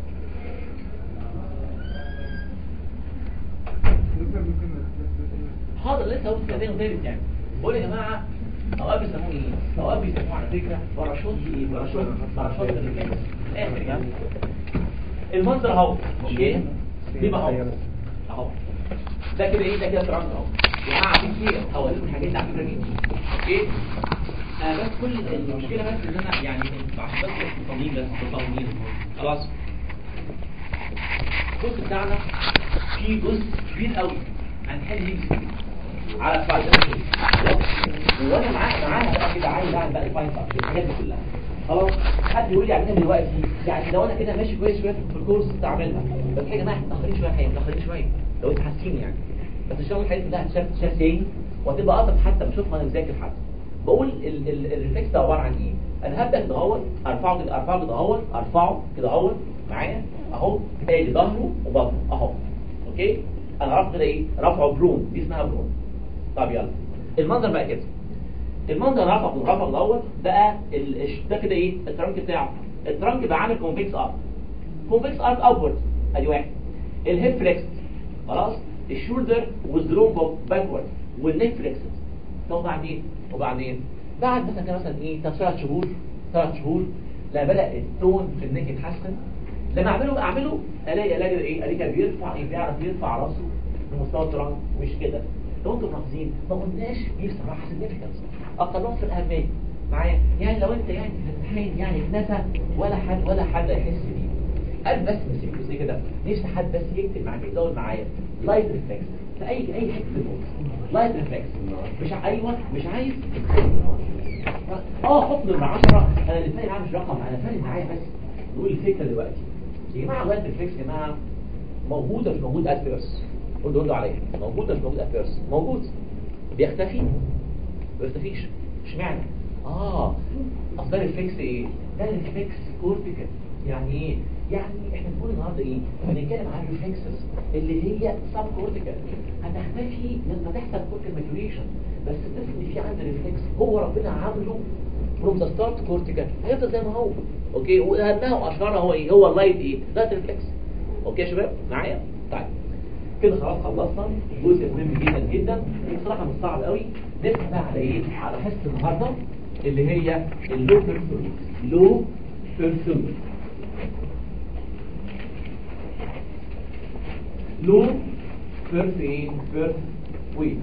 B: حاضر لسه اقول كده تاني وتالت يعني بقول يا جماعه اوقات بيسموه ايه اوقات بيسموه على فكره باراشوت ايه باراشوت باراشوت الرجال الاخر يعني المنظر اهو اوكي بيبقى اهو اهو ده كده ايه ده كده ترانس اهو يا جماعه في كتير هوريكم الحاجات دي على فكره مين اوكي آه بس كل المشكله بس ان انا يعني عشان بس مصممين بس مصممين خلاص الجزء بتاعنا في جزء كبير قوي هنحل فيه على الفايل وانا معاك معاها بقى كده عايز اعمل بقى الفايل الحاجات دي كلها خلاص حد يقول لي عليها دلوقتي يعني لو انا كده ماشي كويس شويه في الكورس تعملها بس يا جماعه متاخرين شويه الحقيقه متاخرين شويه لو انتوا حاسين يعني بس ان شاء الله الحاجات كلها هتشاف تشاف تاني وهتبقى اقرب حتى بشوفها وانا بذاكر حتى بقول ال- ال- الريفلكس ده عباره عن ايه انا هبدا كده اهوت ارفعه كده ارفعه كده اهوت ارفعه كده اهوت معايا اهو ادي ظهره وبطنه اهو اوكي انا رفع كده ايه رفعه برون دي اسمها برون طب يلا المنظر بقى كده المنظر رفع رفع دوت بقى ال- الش- ده كده ايه الترانك بتاعه الترانك بقى عامل كونفكس ارك كونفكس ارك ابورد ادي واحد الهيب فليكس خلاص الشولدر والزلوم باكورد والنيك فليكس طب وبعدين وبعدين بعد مثلا كده مثلا ايه طب ثلاث شهور ثلاث شهور لا بدا التون في النيك يتحسن لما اعمله اعمله الاقي الاقي ايه الاقي كان بيرفع ايه بيعرف يرفع راسه لمستوى الترانك مش كده لو انتم ملاحظين ما قلناش دي بصراحه سيجنفكانس اقلهم في الاهميه معايا يعني لو انت يعني في الامتحان يعني اتنسى ولا حد ولا حد هيحس بيه قال بس مسيب زي كده نفسي حد بس يكتب معاك يزود معايا لايت ريفلكس في اي اي حته في الموت لايت ريفلكس مش ع- ايوه مش عايز اه حط من 10 انا اللي فارق معايا مش رقم انا فارق معايا بس نقول الفكره دلوقتي يا جماعه لايت ريفلكس يا جماعه موجود ولا مش موجود ات فيرست قول له عليا موجود ولا مش موجود ات فيرست موجود بيختفي ما بيختفيش اشمعنى اه اصل ده ريفلكس ايه ده ريفلكس كورتيكال يعني ايه يعني احنا بنقول النهارده ايه بنتكلم عن الريفلكسز اللي هي سب كورتيكال هتختفي لما تحصل كورتيكال ماتوريشن بس الطفل اللي فيه عنده ريفلكس هو ربنا عامله فروم ذا ستارت كورتيكال هيفضل زي ما هو اوكي واهمها واشهرها هو ايه هو اللايت ايه لايت ريفلكس اوكي يا شباب معايا طيب كده خلاص خلصنا جزء مهم جدا جدا بصراحه مش صعب قوي نفتح بقى على ايه على حصه النهارده اللي هي اللو بيرسون لو بيرسون لو فيرست ايه فيرست ويت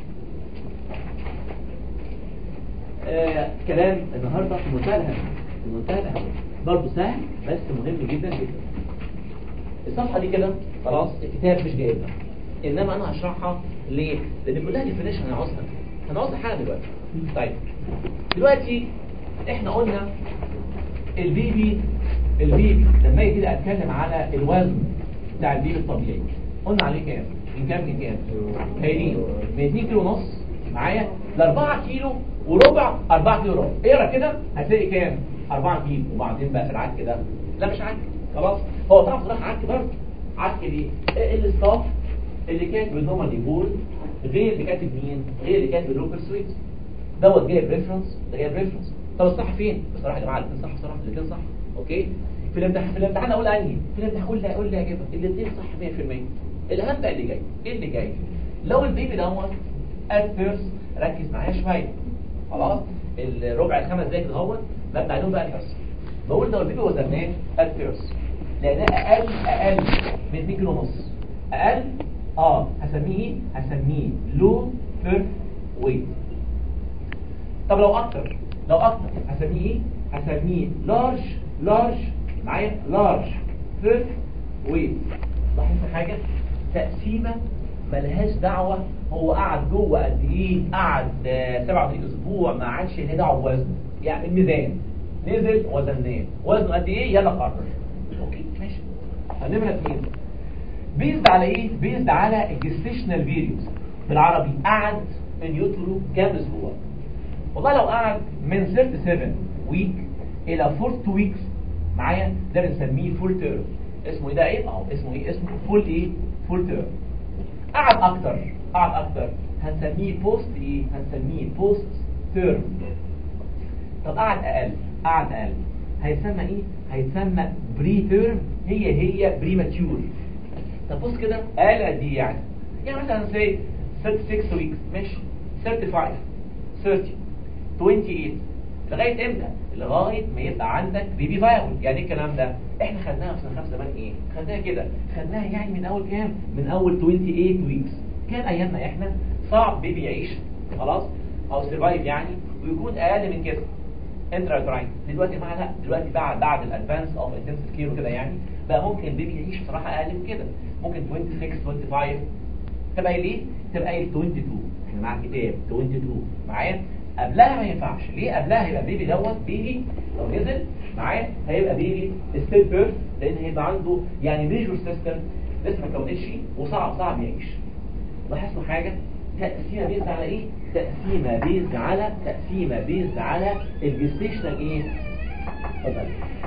B: آه كلام النهارده في منتهى الاهميه في منتهى الاهميه برضه سهل بس مهم جدا جدا الصفحه دي كده خلاص الكتاب مش جايبها انما انا هشرحها ليه لان كلها ديفينيشن هنعوزها هنعوزها حاجه دلوقتي طيب دلوقتي احنا قلنا البيبي البيبي لما يجي كده اتكلم على الوزن بتاع البيبي الطبيعي قلنا عليه كام من كام من كام هيلين من 2 كيلو ونص معايا ل 4 كيلو وربع 4 كيلو وربع اقرا كده هتلاقي كام 4 كيلو وبعدين بقى في العك ده لا مش عك خلاص هو طبعا صراحه عك برضه عك ليه الستاف اللي كاتب ان هم يقول غير اللي كاتب مين غير اللي كاتب اللوكال سويت دوت جايب ريفرنس ده جايب ريفرنس طب الصح فين بصراحه يا جماعه الاثنين صح بصراحه الاثنين صح اوكي في الامتحان في الامتحان اقول انهي في الامتحان اقول لي اقول لي اجيبها الاثنين صح 100% الاهم بقى اللي جاي ايه اللي جاي لو البيبي دوت ات فيرست ركز معايا شويه خلاص الربع الخمس دقايق دهوت ببدا عليهم بقى الحصه بقول لو البيبي وزناه ات فيرست لانها اقل اقل من 2 كيلو ونص اقل اه هسميه ايه هسميه لو فيرست ويت طب لو اكتر لو اكتر هسميه ايه هسميه لارج لارج معايا لارج فيرست ويت لاحظت حاجه تقسيمه ملهاش دعوه هو قعد جوه قد ايه قعد آه، 37 اسبوع ما عادش له دعوه بوزنه يعني الميزان نزل وزناه وزنه قد ايه يلا قرر اوكي ماشي هنمرة اثنين بيزد على ايه بيزد على الجستيشنال فيريوز بالعربي قعد ان يوترو كام اسبوع والله لو قعد من 37 ويك الى 42 ويكس معايا ده بنسميه فول تيرم اسمه ايه ده ايه اهو اسمه ايه اسمه فول ايه فول تيرم قعد اكتر قعد اكتر هنسميه بوست ايه هنسميه بوست تيرم طب قعد اقل قعد اقل هيتسمى ايه هيتسمى بري تيرم هي هي بري ماتيور طب بص كده اقل قد ايه يعني يعني مثلا سي 36 ويكس ماشي 35 30 28 لغايه امتى لغايه ما يبقى عندك بيبي فايبل يعني ايه الكلام ده احنا خدناها في سنه خمسه زمان ايه خدناها كده خدناها يعني من اول كام من اول 28 ويكس كان ايامنا احنا صعب بيبي يعيش خلاص او سرفايف يعني ويكون اقل من كده انترا يوتراين دلوقتي مع لا دلوقتي بعد بعد الادفانس اوف انتنسيف كير وكده يعني بقى ممكن البيبي يعيش بصراحه اقل من كده ممكن 26 25 تبقى ليه تبقى ايه 22 احنا مع كتاب 22 معايا قبلها ما ينفعش ليه قبلها هيبقى بيبي دوت بيبي لو نزل معايا هيبقى بيبي ستيل بيرث لان هيبقى عنده يعني ميجور سيستم لسه ما كونتش وصعب صعب يعيش لاحظتوا حاجه تقسيمه بيزد على ايه تقسيمه بيزد على تقسيمه بيزد على الجستيشنال ايه اتفضل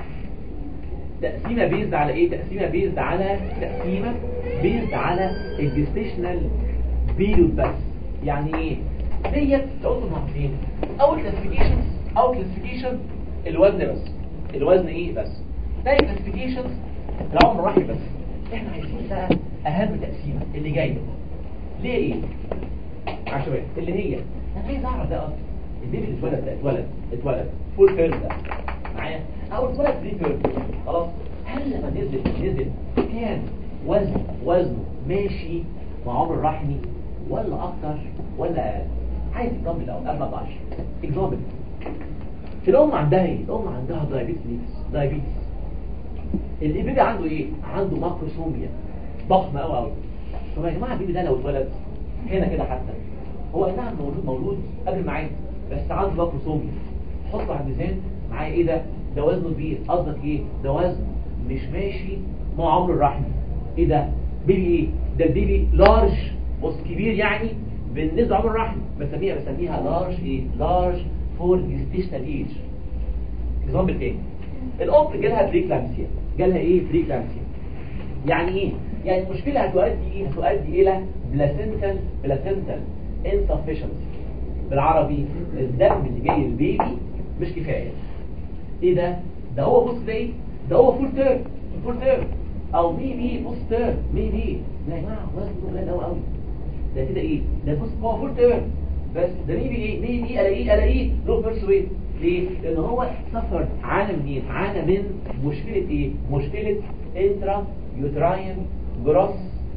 B: تقسيمه بيزد على ايه تقسيمه بيزد على تقسيمه بيزد على الجستيشنال بيريود بس يعني ايه ديت لو انتم ملاحظين اول كلاسيفيكيشن اول كلاسيفيكيشن الوزن بس الوزن ايه بس تاني كلاسيفيكيشن العمر واحد بس احنا عايزين بقى اهم تقسيمه اللي جايه ليه ايه عشان اللي هي انا عايز اعرف ده اصلا البيبي اللي اتولد ده اتولد اتولد فول تيرم ده معايا او اتولد بري تيرم خلاص هل لما نزل نزل كان وزن وزنه ماشي مع عمر الرحمي ولا اكتر ولا اقل عايز اكزامبل الاول قبل ما اضعش اكزامبل الام عندها ايه الام عندها دايابيتس دايابيتس البيبي عنده ايه عنده ماكروسوميا ضخمه قوي قوي طب يا جماعه البيبي ده لو اتولد هنا كده حتى هو اي نعم مولود مولود قبل معايا بس عنده ماكروسوميا حطه على الميزان معايا ايه ده ده وزنه كبير قصدك ايه ده وزن مش ماشي مع عمر الرحم ايه ده بيبي ايه ده البيبي لارج بص كبير يعني بالنسبه لعمر الرحم بسميها بسميها لارج ايه لارج فور جستيشنال ايج اكزامبل تاني الام جالها بريكلامسيا جالها ايه بريكلامسيا يعني ايه يعني المشكله هتؤدي ايه هتؤدي الى بلاسنتال بلاسنتال insufficiency بالعربي الدم اللي جاي للبيبي مش كفايه ايه ده ده هو بص ده ايه ده هو فول تيرم فول تيرم او مي بي بص تيرم مي بي لا يا جماعه وزنه قليل قوي قوي ده كده ايه ده بص هو فول تيرم بس ده مي بي ايه مي بي الاقيه الاقيه لو فيرست ويت ليه لان هو سفر عانى منين عانى من مشكله ايه مشكله انترا يوتراين جروس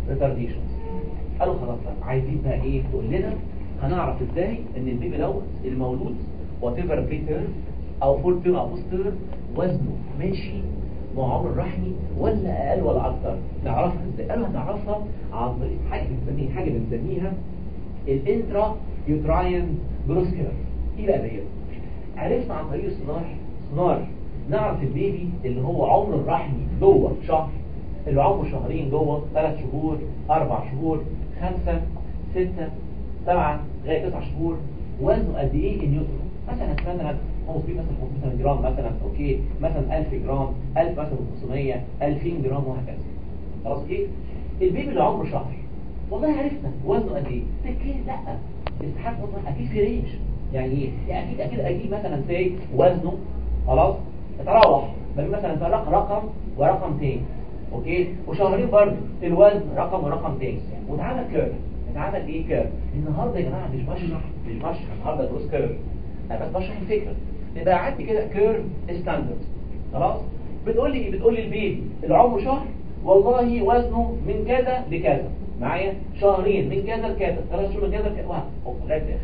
B: ريتارديشن قالوا خلاص بقى عايزين بقى ايه تقول لنا هنعرف ازاي ان البيبي دوت المولود وات ايفر بريتير او فول تيرم او بوست تيرم وزنه ماشي مع عمر الرحمي ولا اقل ولا اكتر نعرفها ازاي قالوا هنعرفها عن طريق حاجه بنسميها حاجه بنسميها الانترا يوتراين جروس كيرف ايه بقى ديت عرفنا عن طريق السونار سونار نعرف البيبي اللي هو عمر الرحمي جوه شهر اللي عمره شهرين جوه ثلاث شهور اربع شهور خمسة ستة سبعة لغاية تسع شهور وزنه قد ايه النيوترون مثلا مثلا هو في مثلا 500 جرام مثلا اوكي مثلا 1000 جرام 1000 مثلا 500 2000 جرام وهكذا خلاص ايه البيبي اللي عمره شهر والله عرفنا وزنه قد ايه تكيه لا استحق وزنه اكيد في رينج يعني ايه يعني اكيد اكيد اكيد مثلا سي وزنه خلاص اتراوح ما بين مثلا فرق رقم ورقم تاني اوكي وشهرين برضه الوزن رقم ورقم تاني واتعمل كيرف اتعمل ايه كيرف النهارده يا جماعه مش بشرح مش بشرح النهارده دروس كيرف انا بس بشرح الفكره يبقى عندي كده كيرف ستاندرد خلاص بتقول لي بتقول لي البيبي اللي عمره شهر والله وزنه من كذا لكذا معايا شهرين من كذا لكذا ثلاث شهور من كذا لكذا وهكذا لغايه الاخر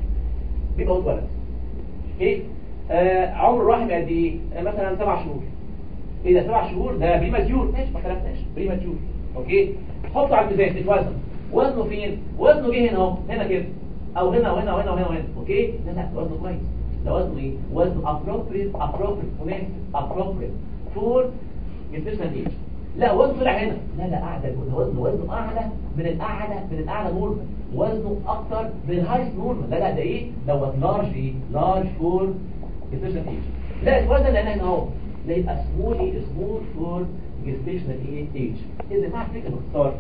B: بيبقى هو اتولد ايه آه عمر الرحم قد ايه آه مثلا سبع شهور ايه ده سبع شهور ده بريماتيور ماشي ما كلامناش بريماتيور اوكي حطه على الميزان اتوزن وزنه فين وزنه جه هنا اهو هنا كده او هنا وهنا وهنا وهنا وهنا اوكي لا لا ده وزنه كويس ده وزنه ايه وزنه appropriate appropriate مناسب appropriate for nutritional age لا وزنه طلع هنا لا لا اعلى ده وزنه وزنه اعلى من الاعلى من الاعلى نورمال وزنه اكتر من الهايست نورمال لا لا ده ايه دوت لارج ايه لارج فور nutritional age لا الوزن لان هنا اهو لا يبقى سمول ايه سمول فور جستيشنال ايه ايج اذا مع فكره باختصار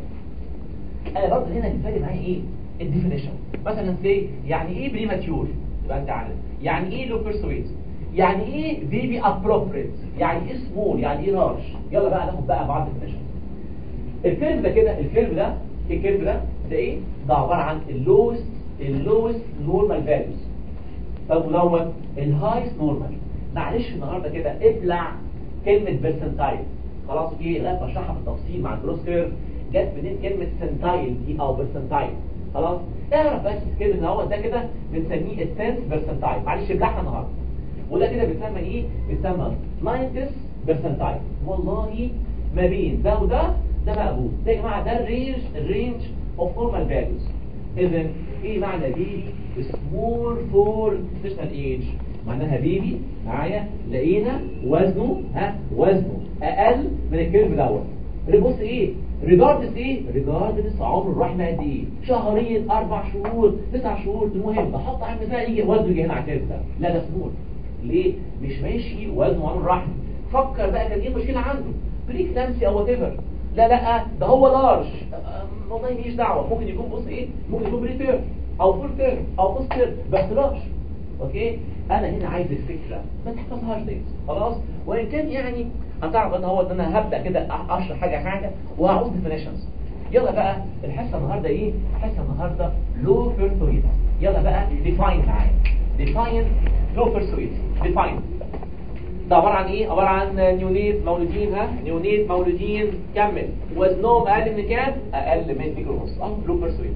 B: انا برضه هنا بيفرق معايا ايه الديفينيشن مثلا سي يعني ايه بريماتيور يبقى انت عارف يعني ايه لو بيرسويت يعني ايه بيبي ابروبريت يعني ايه سمول يعني ايه لارج يلا بقى ناخد بقى بعض الديفينيشن الكيرف ده كده الكيرف ده الكيرف ده ده ايه ده عباره عن اللوست اللوست نورمال فاليوز طب ودوت الهايست نورمال معلش النهارده كده ابلع كلمه بيرسنتايل خلاص ايه لغايه ما اشرحها بالتفصيل مع الجروس كيرف جت منين كلمه سنتايل دي او بيرسنتايل خلاص اعرف بس كلمه ان هو ده كده بنسميه التنس بيرسنتايل معلش ابلعها النهارده وده كده بيتسمى ايه بيتسمى 90 بيرسنتايل والله ما بين ده وده ده مقبول ده يا جماعه ده الرينج الرينج اوف نورمال فاليوز اذا ايه معنى بيبي سمول فور ستيشنال ايج معناها بيبي معايا لقينا وزنه ها وزنه اقل من الكيرف دوت بص ايه ريجاردس ايه ريجاردس عمر الرحمه قد ايه شهرين اربع شهور تسع شهور المهم بحط على الميزان يجي وزنه يجي هنا على الكيرف ده لا ده سمول ليه مش ماشي وزنه عمر الرحمه فكر بقى كان ايه المشكله عنده بريكلامسي او وات ايفر لا لا ده هو لارج والله ماليش دعوه ممكن يكون بص ايه ممكن يكون بريتير او فول تيرم او بوست تيرم بس لارج اوكي انا هنا عايز الفكره ما تحفظهاش ديت خلاص وان كان يعني هتعرف ان هو ان انا هبدا كده اشرح حاجه حاجه وهعوز ديفينيشنز يلا بقى الحصه النهارده ايه الحصه النهارده لو بيرسويت يلا بقى ديفاين معايا ديفاين لو بيرسويت ديفاين ده عباره عن ايه عباره عن نيونيت مولودين ها نيونيت مولودين كمل وزنهم اقل من كام اقل من ميكرو ونص اه لو بيرسويت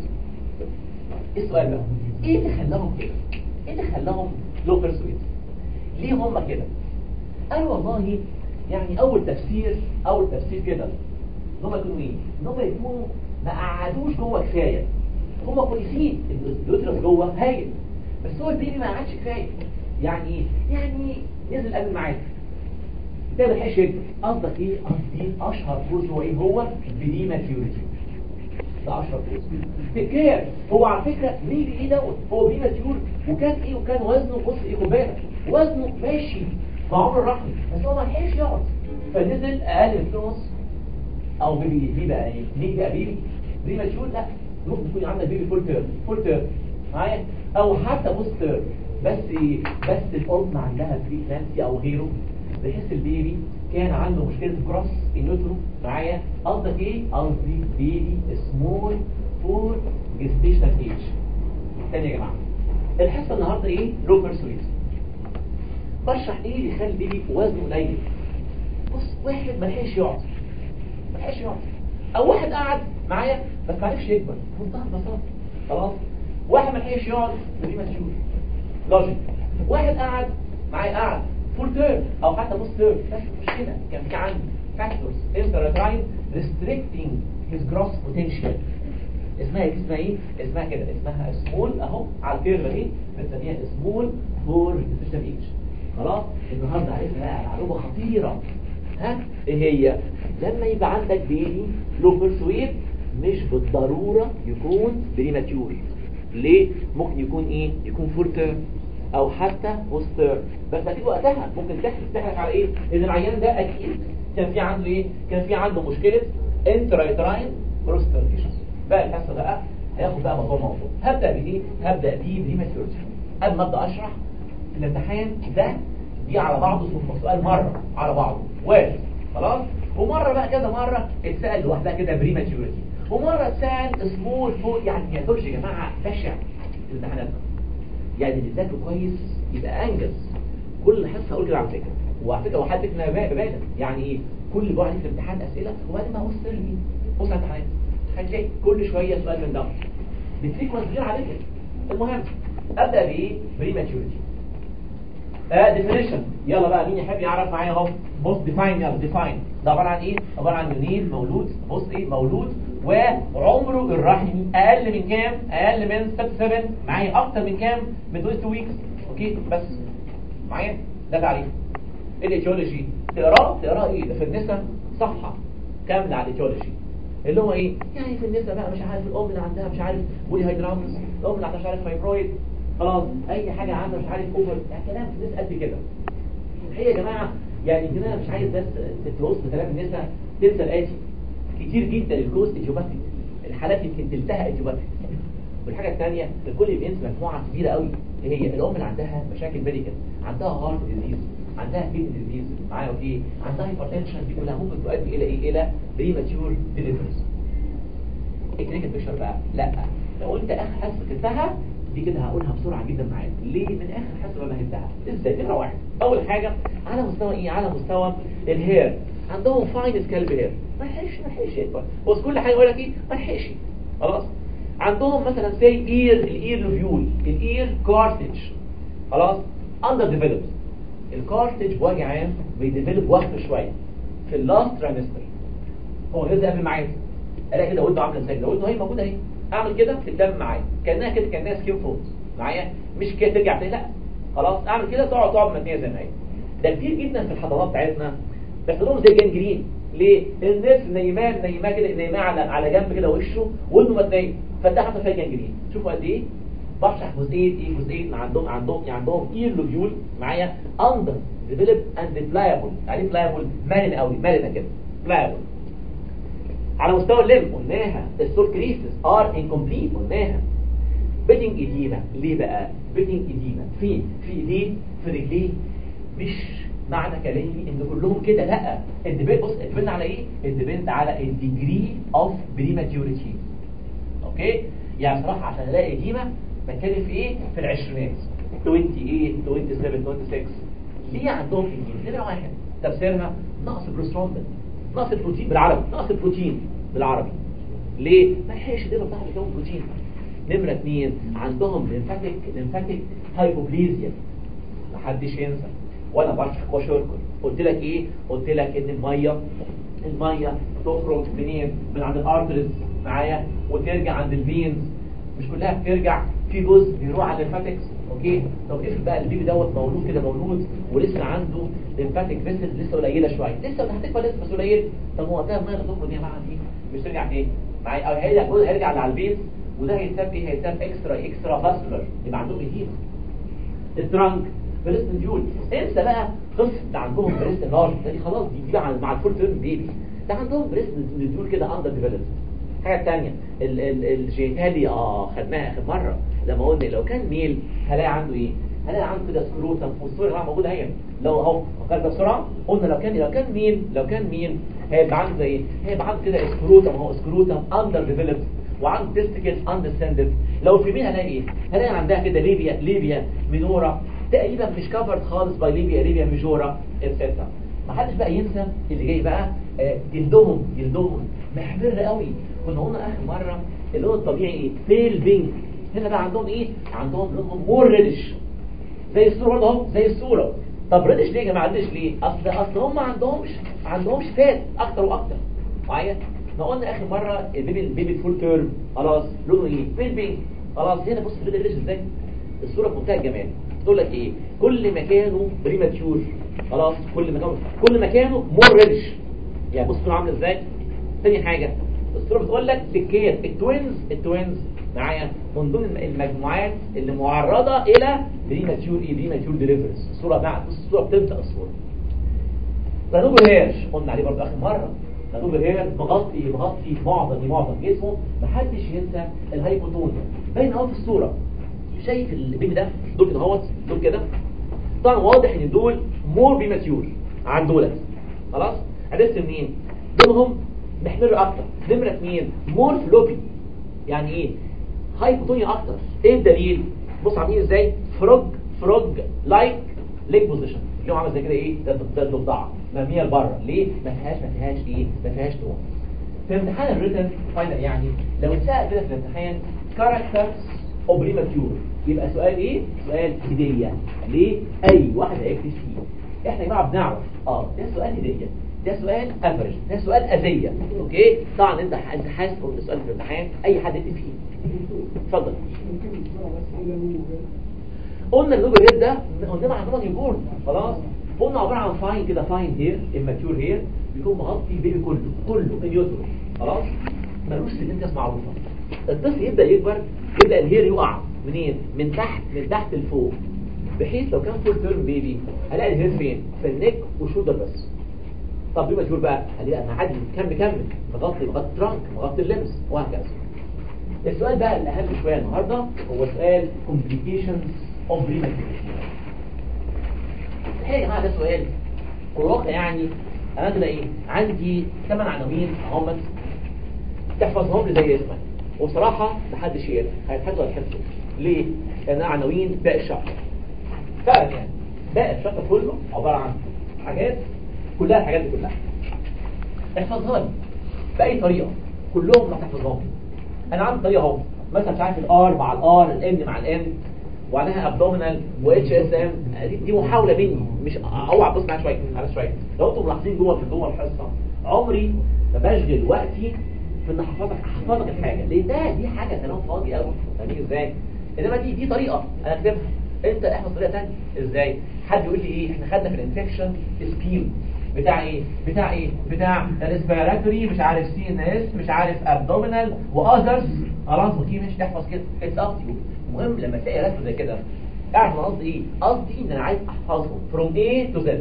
B: السؤال بقى ايه اللي خلاهم كده ايه اللي خلاهم لو بيرسويت ليه هم كده قالوا والله يعني اول تفسير اول تفسير كده ان هم يكونوا ايه ان هم يكونوا ما قعدوش جوه كفايه هم كويسين اليوترس جوه هايل بس هو البيبي ما قعدش كفايه يعني ايه يعني نزل قبل معاك ده ما لحقش يكبر قصدك ايه قصدي اشهر كورس هو ايه هو بري ماتيوريتي ده اشهر كورس تكير هو على فكره بيبي ايه دوت هو بري ماتيور وكان ايه وكان وزنه بص ايه خد بالك وزنه ماشي مع عمر الرحم بس هو ما لحقش يقعد فنزل اقل من نص او بيبي بيبي بقى ايه ليه بقى بيبي بري ماتيور لا ممكن تكون عندك بيبي فول تيرم فول تيرم معايا او حتى بوست تيرم بس ايه بس الام عندها بريكلانسي او غيره بحيث البيبي كان عنده مشكله كروس النيوترو معايا قصدك ايه قصدي بيبي سمول فور جستيشنال ايج تاني يا جماعه الحصه النهارده ايه لو بيرسويت بشرح ايه اللي يخلي البيبي وزنه قليل بص واحد ما لحقش يقعد ما لحقش يقعد او واحد قعد معايا بس ما عرفش يكبر بمنتهى البساطه خلاص واحد ما لحقش يقعد ودي ما تشوف لوجيك واحد قعد معايا قعد فول تيرم او حتى نص تيرم بس مشكله كان في عندي فاكتورز انتراتراين restricting his gross potential اسمها ايه اسمها ايه اسمها كده اسمها سمول اهو على الكيرف اهي بنسميها سمول فور ديسيشن ايج خلاص النهارده عرفنا بقى معلومه خطيره ها ايه هي لما يبقى عندك بيبي لو بيرث ويت مش بالضروره يكون بريماتيور ليه ممكن يكون ايه يكون فول تيرم او حتى بوست تيرم بس اكيد وقتها ممكن تحلف تحلف على ايه ان العيان ده اكيد كان في عنده ايه كان في عنده مشكله انترايتراين بروستركيشن بقى الحصه بقى هياخد بقى موضوع موضوع هبدا بايه هبدا بيه بريماتيورتي قبل ما ابدا اشرح الامتحان ده دي على بعضه ثم سؤال مره على بعضه واحد خلاص ومره بقى كذا مره اتسال لوحدها كده بريماتيورتي ومره اتسال سمول فوق يعني يا دكتور يا جماعه بشع الامتحانات يعني اللي ذاكره كويس يبقى انجز كل حصه اقول كده على فكره وعلى فكره وحد فكره ببالغ يعني ايه كل بقى عليك الامتحان اسئله وبعدين ما بص لي بص على الامتحانات هتلاقي كل شويه سؤال من ده بالسيكونس غير عاديه المهم ابدا بايه بريماتيورتي اه ديفينيشن يلا بقى مين يحب يعرف معايا اهو بص ديفاين يلا ديفاين ده عباره عن ايه عباره عن يونيل مولود بص ايه مولود وعمره الرحمي اقل من كام اقل من 67 معايا اكتر من كام من 2 ويكس اوكي بس معايا ده تعريف الايتيولوجي تقراه تقراه ايه ده في النساء صفحه كامله على الايتيولوجي اللي هو ايه يعني في النساء بقى مش عارف الام اللي عندها مش عارف بولي هيدرامس الام اللي عندها مش عارف فايبرويد خلاص اي حاجه عندها مش عارف اوفر يعني كلام في الناس قد كده الحقيقه يا جماعه يعني يمكن انا مش عايز بس تتوصل بكلام النساء تنسى الاتي كتير جدا الكوز ايجوباتيك الحالات يمكن تلتها ايجوباتيك والحاجه الثانيه الكل بينسى مجموعه كبيره قوي ايه هي الام اللي عندها مشاكل ميديكال عندها هارت ديزيز عندها كيدني ديزيز معايا اوكي عندها هايبرتنشن دي كلها ممكن تؤدي الى ايه الى بريماتيور ديليفرز الكلينيكال بيكشر بقى لا لو انت اخر حصه كتبتها دي كده هقولها بسرعه جدا معاك ليه من اخر حصه ما هدها ازاي فكره واحده اول حاجه على مستوى ايه على مستوى الهير عندهم فاين سكالب هير ما لحقش ما لحقش يكبر بص كل حاجه يقول لك ايه ما لحقش خلاص عندهم مثلا زي اير الاير لوفيول الاير كارتج خلاص اندر ديفلوبد الكارتج بوجه عام بيديفلوب وقت شويه في اللاست ترايمستر هو لازم قبل معايا الاقي كده ودنه عامله ازاي لو ودنه اهي موجوده اهي اعمل كده تتلم معايا كانها كده كانها سكين فولد معايا مش كده ترجع تاني لا خلاص اعمل كده تقعد تقعد مبنيه زي ما هي ده كتير جدا في الحضارات بتاعتنا بيحصل لهم زي جنجرين ليه؟ الناس نايماه نايماه كده نايماه على على جنب كده وشه ودنه متنيه فده حصل فيها جنجرين شوفوا قد ايه بشرح جزئيه ايه جزئيه عندهم عندهم عندهم اير لوبيول معايا اندر ديفلوب اند بلايبل يعني بلايبل مرن قوي مرنه كده بلايبل على مستوى الليم قلناها السول كريسس ار انكمبليت قلناها بيتنج ايديما ليه بقى بيتنج ايديما في في ايديه في رجليه مش معنى كلامي ان كلهم كده لا الديبيت بص الديبيت على ايه الديبيت على الديجري اوف بريماتيوريتي اوكي يعني صراحه عشان الاقي ايديما بتكلم في ايه في العشرينات 28 27 26 ليه عندهم ايديما نمره واحد تفسيرها نقص بروسترومبين نقص البروتين بالعربي نقص البروتين بالعربي ليه ما لحقش الدم بتاعهم يكون بروتين نمرة اثنين عندهم ليمفاتيك ليمفاتيك هايبوبليزيا محدش ينسى وانا بشرح وشركر قلت لك ايه قلت لك ان الميه الميه تخرج منين من عند الارترز معايا وترجع عند الفينز مش كلها بترجع في جزء بيروح على الليمفاتكس اوكي طب افرض بقى البيبي دوت مولود كده مولود ولسه عنده ليمفاتيك فيسل لسه قليله شويه لسه هتكبر لسه بس قليل طب هو وقتها الميه اللي تخرج دي معنى ايه مش ترجع تاني معايا او هيرجع جزء هيرجع على الفينز وده هيتساب ايه هيتساب اكسترا اكسترا فاسكولار يبقى عندهم ايديما الترانك بريست ديول انسى بقى قصه ده عندهم بريست لارج ده دي خلاص دي, دي مع, مع الفول تيرم بيبي ده عندهم بريست ديول كده اندر ديفلوبد حاجه ثانيه الجينيتالي اه خدناها اخر مره لما قلنا لو كان ميل هلاقي عنده ايه هلاقي عنده كده سكروتم والصوره اللي موجوده اهي لو اهو فكرت بسرعه قلنا لو كان لو كان ميل لو كان ميل هيبقى عنده ايه هيبقى عنده كده سكروتم اهو سكروتم اندر ديفلوبد وعنده تستيكلز اندسندد لو في مين هلاقي ايه هلاقي عندها كده ليبيا ليبيا مينورا تقريبا مش كفرد خالص باي ليبيا ليبيا ميجورا اتسترا ما حدش بقى ينسى اللي جاي بقى آه، جلدهم جلدهم محمر قوي كنا قلنا اخر مره اللون الطبيعي ايه بيل بينك هنا بقى عندهم ايه عندهم لونهم مور ريدش زي الصوره برضه اهو زي الصوره طب ريدش ليه يا جماعه ريدش ليه اصل اصل هم ما عندهمش ما عندهمش فات اكتر واكتر معايا ما قلنا اخر مره البيبي البيبي فول تيرم خلاص لونه ايه بيل بينك خلاص هنا بص الريد ريدش ازاي الصوره في منتهى الجمال تقول لك ايه كل مكانه بريماتيور خلاص كل مكانه كل مكانه مور ريدش يعني بص الصوره عامله ازاي تاني حاجه الصوره بتقول لك سكير التوينز التوينز معايا من ضمن المجموعات اللي معرضه الى بريماتيور ايه بريماتيور ديليفرنس الصوره بقى بص الصوره بتبدا الصوره لانوب هير قلنا عليه برضه اخر مره لانوب هير مغطي مغطي معظم معظم جسمه محدش ينسى الهايبوتونيا باين اهو في الصوره شايف البيبي ده دول كده اهوت دول كده طبعا واضح ان دول مور بريماتيور عن دولت خلاص عرفت منين دولهم محمر اكتر نمره اثنين مور فلوبي يعني ايه هايبوتونيا اكتر ايه الدليل بص عاملين ازاي فروج فروج لايك ليج بوزيشن اليوم عامل زي كده ايه ده ده الضفدعه مرميه لبره ليه ما فيهاش ما فيهاش ايه ما فيهاش تون في امتحان الريتن فاينل يعني لو اتسال كده في الامتحان كاركترز اوف بريماتيور يبقى سؤال ايه سؤال هديه ليه اي واحد هيكتب فيه احنا يا جماعه بنعرف اه ده سؤال هديه ده سؤال افرج ده سؤال اذيه اوكي طبعا انت انت حاسس ان السؤال في الامتحان اي حد يكتب فيه اتفضل قلنا اللوجو هير ده قدام عندنا نيوبورن خلاص قلنا عباره عن فاين كده فاين هير اماتيور هير بيكون مغطي البيبي كله كله اليوترو خلاص ملوش سيدنتس معروفه الطفل يبدا يكبر يبدا الهير يقع منين من تحت من تحت لفوق بحيث لو كان فول تيرم بيبي هلاقي الهير فين في النك والشولدر بس طب بما مشهور بقى هلاقي معدي كم كمل مغطي مغطي ترانك مغطي اللمس وهكذا السؤال بقى الاهم شويه النهارده هو سؤال complications of prematurity الحقيقه يا جماعه ده سؤال في الواقع يعني انا كده ايه عندي ثمان عناوين اهمت تحفظهم لي زي اسمك وبصراحه محدش يقدر هيتحفظوا هيتحفظوا ليه؟ لانها عناوين باقي الشابتر فعلا يعني باقي الشابتر كله عباره عن حاجات كلها الحاجات دي كلها احفظها لي باي طريقه كلهم ما تحفظهم انا عندي طريقه اهو مثلا مش عارف الار مع الار الان مع الان وعليها ابدومينال واتش اس ام دي محاوله مني مش اوعى تبص معايا شويه على شويه لو انتم ملاحظين جوه في جوه الحصه عمري ما بشغل وقتي في ان احفظك احفظك الحاجه ليه ده دي حاجه كلام فاضي قوي فاهمين ازاي انما دي دي طريقه انا اكتبها انت احفظ طريقه ثانيه ازاي حد يقول لي ايه احنا خدنا في الانفكشن سكيم بتاع ايه بتاع ايه بتاع ريسبيراتوري مش عارف سي ان اس مش عارف ابدومينال واذرز خلاص اوكي مش تحفظ كده اتس اب تو المهم لما تلاقي رسمه زي كده اعرف انا قصدي ايه قصدي ان انا عايز احفظهم فروم A تو Z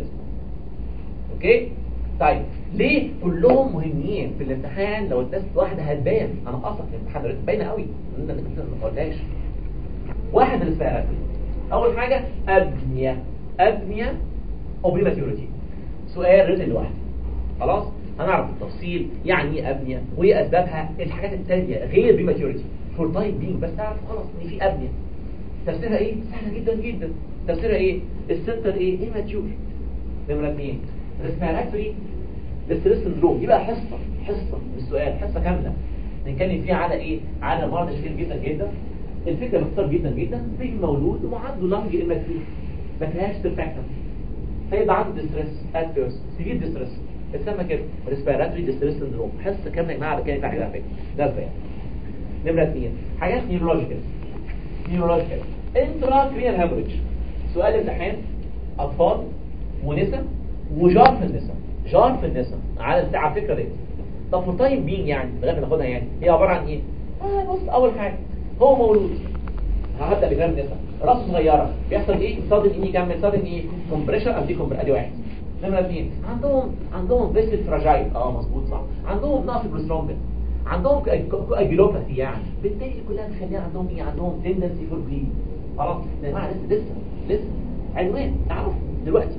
B: اوكي طيب ليه كلهم مهمين في الامتحان لو التست واحده هتبان انا اصلا في الامتحان باينه قوي ان انا ما قلتهاش واحد الريسبيراتوري اول حاجه ابنيه ابنيه او بريماتيوريتي سؤال ريتن لوحده خلاص هنعرف بالتفصيل يعني ايه ابنيه وايه اسبابها الحاجات الثانيه غير بريماتيوريتي فور تايم بينج بس تعرف خلاص ان في ابنيه تفسيرها ايه سهله جدا جدا تفسيرها ايه السنتر ايه ايماتيور نمره اثنين ريسبيراتوري ديستريس سندروم دي بقى حصه حصه من السؤال حصه كامله نتكلم فيها على ايه على مرض شديد جدا جدا الفكره باختصار جدا جدا بيجي مولود وعنده لانج ايماتيور ما فيهاش سيرفاكتنت هيبقى عنده ديستريس ادفيرس سيفير ديستريس اتسمى كده ريسبيراتوري ديستريس سندروم حصه كامله يا جماعه بتكلم على فكره ده يعني نمره اثنين حاجات نيورولوجيكال نيورولوجيكال انترا كرينال هامرج سؤال امتحان اطفال ونساء وجار في النساء جار في النساء على على الفكره دي طب في تايم بين يعني لغايه ما ناخدها يعني هي عباره عن ايه؟ آه بص اول حاجه هو مولود هبدا بجرام النساء راسه صغيره بيحصل ايه صادم ايه يكمل صادم ايه كومبريشن او دي كومبريشن ادي واحد نمره اثنين عندهم عندهم فيسل فراجايل اه مظبوط صح عندهم نقص بروسترومبين عندهم اجلوباثي يعني بالتالي كلها مخليها عندهم ايه عندهم تندنسي فور بليد خلاص يا جماعه لسه لسه لسه عنوان تعرف دلوقتي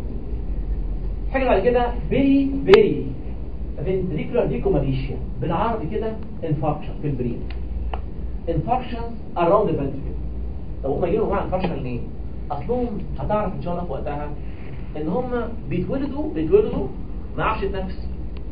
B: حاجه بعد كده بيري بيري فنتريكولار ديكوماليشيا بالعربي كده انفاركشن في البرين انفاركشنز اراوند ذا ventricle طب هم يجيلهم مع انفاركشن ليه؟ اصلهم هتعرف ان شاء الله في وقتها ان هم بيتولدوا بيتولدوا ما يعرفش يتنفس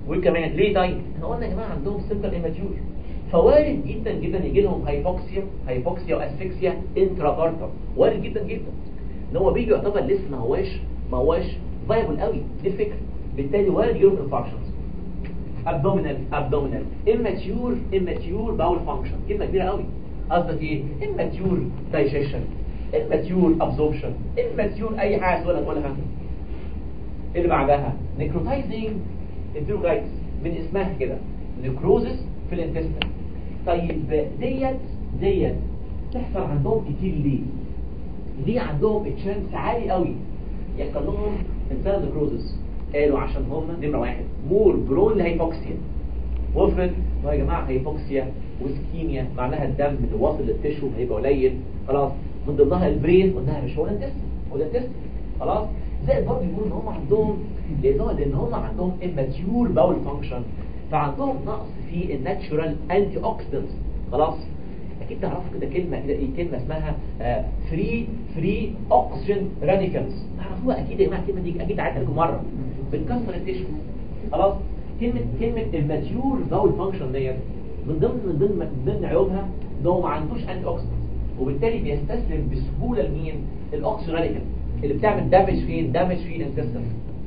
B: وكمان ليه طيب احنا قلنا يا جماعه عندهم سيمبل اماتيور فوارد جدا جدا يجي لهم هايبوكسيا هايبوكسيا واسفكسيا انترابارتم وارد جدا جدا ان هو بيجي يعتبر لسه ما هواش ما هواش فايبل قوي دي الفكره بالتالي وارد يجي لهم انفاركشنز abdominal abdominal immature immature bowel function كلمة كبيرة قوي قصدك ايه immature digestion immature absorption immature اي حاجة تقولها تقولها اللي بعدها necrotizing enterocytes من اسمها كده necrosis في الانتستين طيب ديت ديت تحصل عندهم كتير ليه ليه عندهم تشانس عالي قوي يحصل لهم انترنال necrosis قالوا عشان هم نمرة واحد مور برون لهيبوكسيا وافرض ما يا جماعة هيبوكسيا وسكيميا معناها الدم اللي واصل للتشو هيبقى قليل خلاص من ضمنها البرين قلناها مش هو الانتست هو الانتست خلاص زائد برضه يقولوا ان هم عندهم لان لان هم عندهم immature bowel function فعندهم نقص في الناتشورال انتي اوكسيدنت خلاص اكيد تعرفوا كده كلمه كده ايه كلمه اسمها فري فري اوكسجين راديكالز تعرفوها اكيد يا جماعه الكلمه دي اكيد عدت لكم مره بتكسر التشو خلاص كلمه كلمه الماتيور باول فانكشن ديت من ضمن من ضمن من ضمن عيوبها ان هو ما عندوش انتي اوكسيدنت وبالتالي بيستسلم بسهوله لمين الاوكسجين راديكال اللي بتعمل دامج فين دامج في الانتستين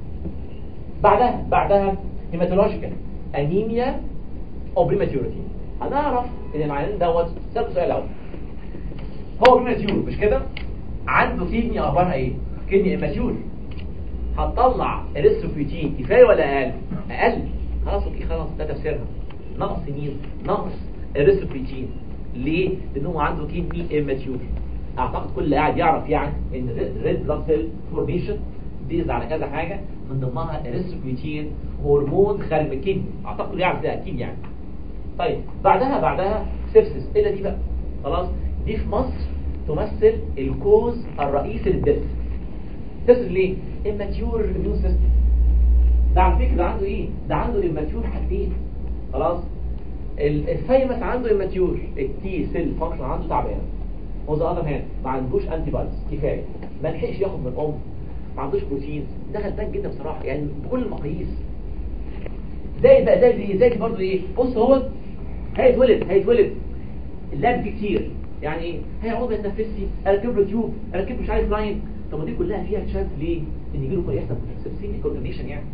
B: بعدها بعدها هيماتولوجيكال انيميا او بريماتيوريتي هنعرف ان العيان دوت سألته سؤال الاول هو بريماتيور مش كده عنده كيدني اخبارها ايه كيدني اماتيور هتطلع الريستروفيتين كفايه ولا اقل اقل خلاص اوكي خلاص ده تفسيرها نقص مين نقص الريستروفيتين ليه لان هو عنده كيدني اماتيور اعتقد كل اللي قاعد يعرف يعني ان الريد بلاد سيل فورميشن بيز على كذا حاجه من ضمنها الريستروفيتين هرمون خارج الكدني اعتقد اللي يعرف ده اكيد يعني طيب بعدها بعدها سيبسس ايه دي بقى خلاص دي في مصر تمثل الكوز الرئيسي للدث تسر ليه immature immune system ده على فكره عنده ايه ده عنده immature حاجتين خلاص الفيمس عنده immature التي سيل فانكشن عنده تعبان هو ذا اذر هاند ما عندوش انتي بوديز كفايه ما لحقش ياخد من الام ما عندوش بروتين ده غلبان جدا بصراحه يعني بكل المقاييس زي بقى زي دي زي دي برضه ايه بص هو هيتولد هيتولد اللعب فيه كتير يعني ايه هيقعد يتنفسي اركب له تيوب اركب مش عارف لاين طب ما دي كلها فيها تشانس ليه ان يجي له يحصل سبسيمي كوردينيشن يعني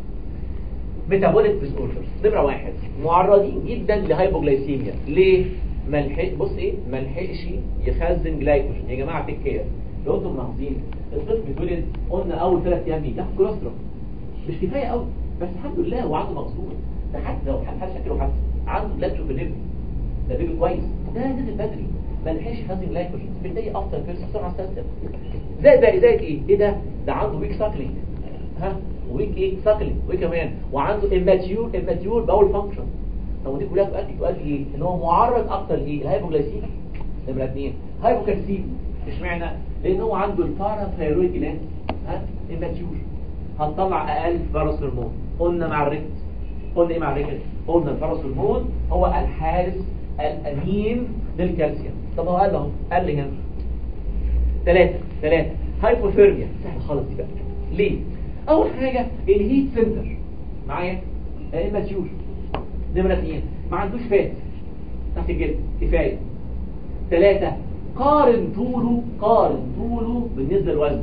B: ميتابوليك ديس اوردرز نمره واحد معرضين جدا لهايبوجلايسيميا ليه ملحق بص ايه ملحقش يخزن جلايكوجين يا جماعه تيك كير لو انتم ملاحظين الطفل بيتولد قلنا اول ثلاث ايام بيجي ياخد كوليسترول مش كفايه قوي بس الحمد لله هو عنده مقصود ده حتى لو حد شكله حتى عنده بلاد شوفينيزم ده بيبي كويس ده نزل بدري ما لحقش يخزن جلايكوجين بالتالي افتر فيرست بسرعه استسلم زائد بقى زائد ايه ايه ده ده عنده ويك ساكلينج ها ويك ايه ساكلينج وايه كمان وعنده اماتيور اماتيور باول فانكشن طب ودي كلها تؤدي تؤدي ايه ان هو معرض اكتر لايه الهايبوجلايسيميا نمره اثنين هايبوكالسيميا اشمعنى لان هو عنده الباراثايرويد جلاند ها اماتيور هنطلع اقل فيروس هرمون قلنا مع الريكت قلنا ايه مع الريكت قلنا الفيروس هرمون هو الحارس الامين للكالسيوم طب هو قال اهو قال لي هنا ثلاثة ثلاثة هايبوثيرميا سهل خالص دي بقى ليه اول حاجة الهيت سنتر معايا اماتيور نمرة اثنين ما عندوش فات تحت الجلد كفاية ثلاثة قارن طوله قارن طوله بالنسبة لوزنه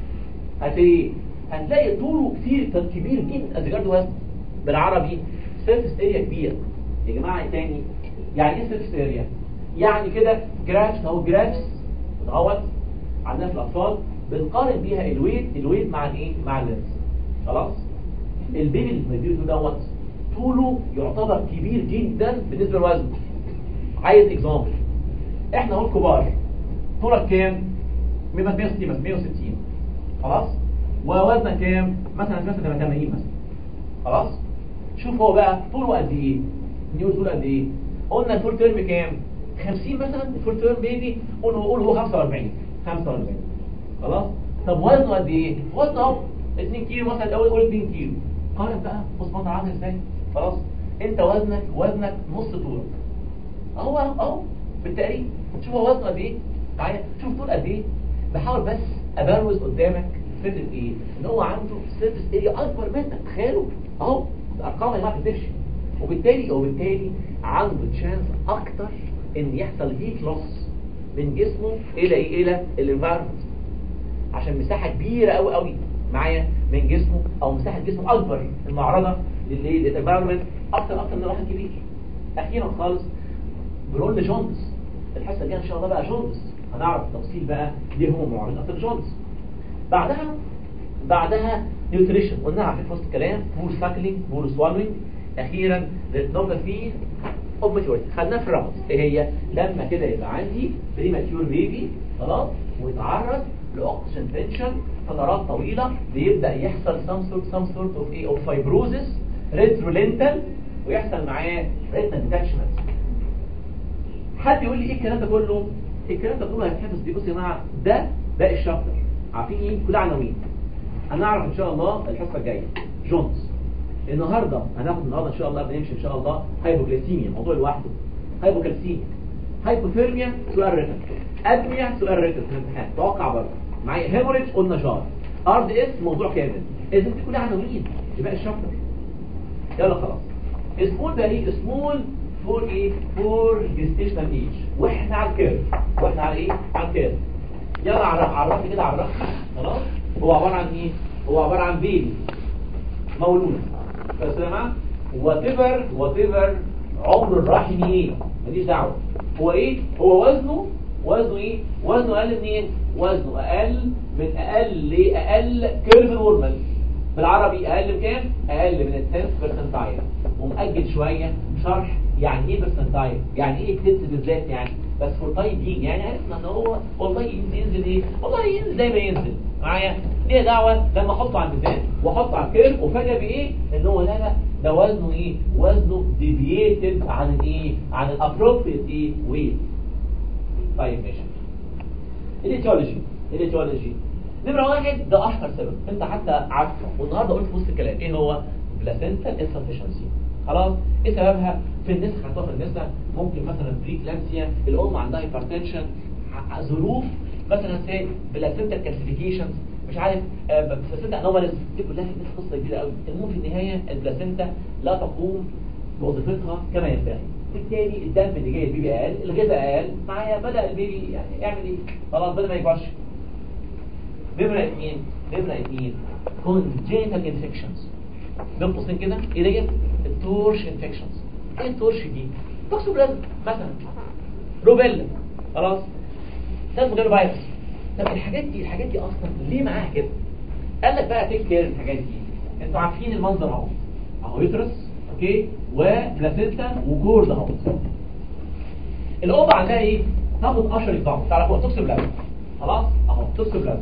B: هتلاقي هتلاقي طوله كتير كبير جدا از ريجارد وزنه بالعربي سيرفس اريا كبير يا جماعة تاني يعني ايه سيرفس اريا يعني كده جرافس اهو جرافس اهوت عندنا في الاطفال بنقارن بيها الويت الويت مع الايه مع اللبس خلاص البيبي اللي بيديله دوت طوله يعتبر كبير جدا بالنسبه لوزنه عايز اكزامبل احنا اهو الكبار طولك كام 160 مثلا 160 خلاص ووزنك كام مثلا مثلا 80 مثلا خلاص شوف هو بقى طوله قد ايه نيو طوله قد ايه قلنا الفول تيرم كام 50 مثلا الفول تيرم بيبي قول قول هو 45 45 خلاص طب وزنه قد ايه وزنه اهو 2 كيلو مثلا الاول قول 2 كيلو قارن بقى بص بطل عامل ازاي خلاص انت وزنك وزنك نص طولك اهو اهو بالتقريب شوف هو وزنه قد ايه معايا شوف طول قد ايه بحاول بس ابروز قدامك فكره ايه ان هو عنده سيرفيس اريا اكبر منك تخيلوا اهو ارقام يا جماعه ما بتمشي وبالتالي وبالتالي عنده تشانس اكتر ان يحصل هيت لوس من جسمه الى ايه الى الانفايرمنت عشان مساحه كبيره قوي قوي معايا من جسمه او مساحه جسمه اكبر المعرضه للايه للانفايرمنت اكتر اكتر من واحد كبير اخيرا خالص بنقول لجونز الحصه الجايه ان شاء الله بقى جونز هنعرف التفصيل بقى ليه هو معرض اكتر جونز بعدها بعدها نيوتريشن قلناها في وسط الكلام بور ساكلينج بور سوالوينج اخيرا ريتنوباثي اوف ماتيوريتي خدناها في الرمز ايه هي لما كده يبقى عندي بريماتيور بيبي خلاص ويتعرض لاوكسجين تنشن فترات طويله بيبدا يحصل سام سورت سام سورت اوف ايه اوف فايبروزس ريترولينتال ويحصل معاه ريتنا ديتاتشمنت حد يقول لي ايه الكلام ده كله الكلام ده كله هيتحفظ دي بصوا يا جماعه ده باقي الشابتر عارفين ايه كلها عناوين هنعرف ان شاء الله الحصه الجايه جونز النهارده هناخد النهارده ان شاء الله بنمشي ان شاء الله هايبوغليسيميا موضوع لوحده هايبوكالسيميا هايبوثيرميا سؤال ريتن ادميا سؤال ريتن في الامتحان توقع برضه معايا هيموريج قلنا جار ار دي اس موضوع كامل اذا دي كلها عناوين يبقى الشابتر يلا خلاص سمول ده ايه سمول فور ايه فور جستيشنال ايج واحنا على الكيرف واحنا على ايه على الكيرف يلا عرف عرفني كده عرفني خلاص هو عباره عن ايه هو عباره عن بيبي مولود بس يا جماعه وات ايفر وات ايفر عمر الرحم ايه ماليش دعوه هو ايه هو وزنه وزنه ايه وزنه اقل من ايه وزنه اقل من اقل لاقل كيرف نورمال بالعربي اقل من كام اقل من التنس برسنتايل ومأجل شويه شرح يعني ايه برسنتايل يعني ايه التنس بالذات يعني بس فور تايم بينج يعني عرفنا ان هو والله ينزل ينزل ايه والله ينزل زي ما ينزل معايا ليه دعوه لما احطه على الميزان واحطه على الكيرف وفجاه بايه ان هو لا لا ده وزنه ايه وزنه ديفييتد عن الايه عن الابروبريت ايه ويت طيب ماشي الايتيولوجي الايتيولوجي نمرة واحد ده أشهر سبب أنت حتى عارفه والنهاردة قلت في وسط الكلام إيه هو بلاسنتال insufficiency خلاص إيه سببها في النساء خدتوها في النساء ممكن مثلا بريكلامسيا الأم عندها هايبرتنشن ظروف مثلا سي بلاسنتال كالسيفيكيشنز مش عارف بلاسنتا انوماليز دي كلها في الناس قصه كبيره قوي المهم في النهايه البلاسنتا لا تقوم بوظيفتها كما ينبغي بالتالي الدم اللي جاي البيبي اقل الغذاء اقل معايا بدا البيبي يعني يعمل ايه خلاص بدا ما يكبرش نمرة اثنين نمرة اثنين congenital infections بين قوسين كده ايه ديت التورش انفكشنز ايه التورش دي توكسوبلازم مثلا روبيلا خلاص ده غير فيروس طب الحاجات دي الحاجات دي اصلا ليه معاها كده قال لك بقى تيك كير الحاجات دي انتوا عارفين المنظر اهو اهو يترس اوكي وبلاسينتا وكورد اهو الام عندها ايه تاخد قشر الضغط تعرفوا توكسوبلازم خلاص اهو توكسوبلازم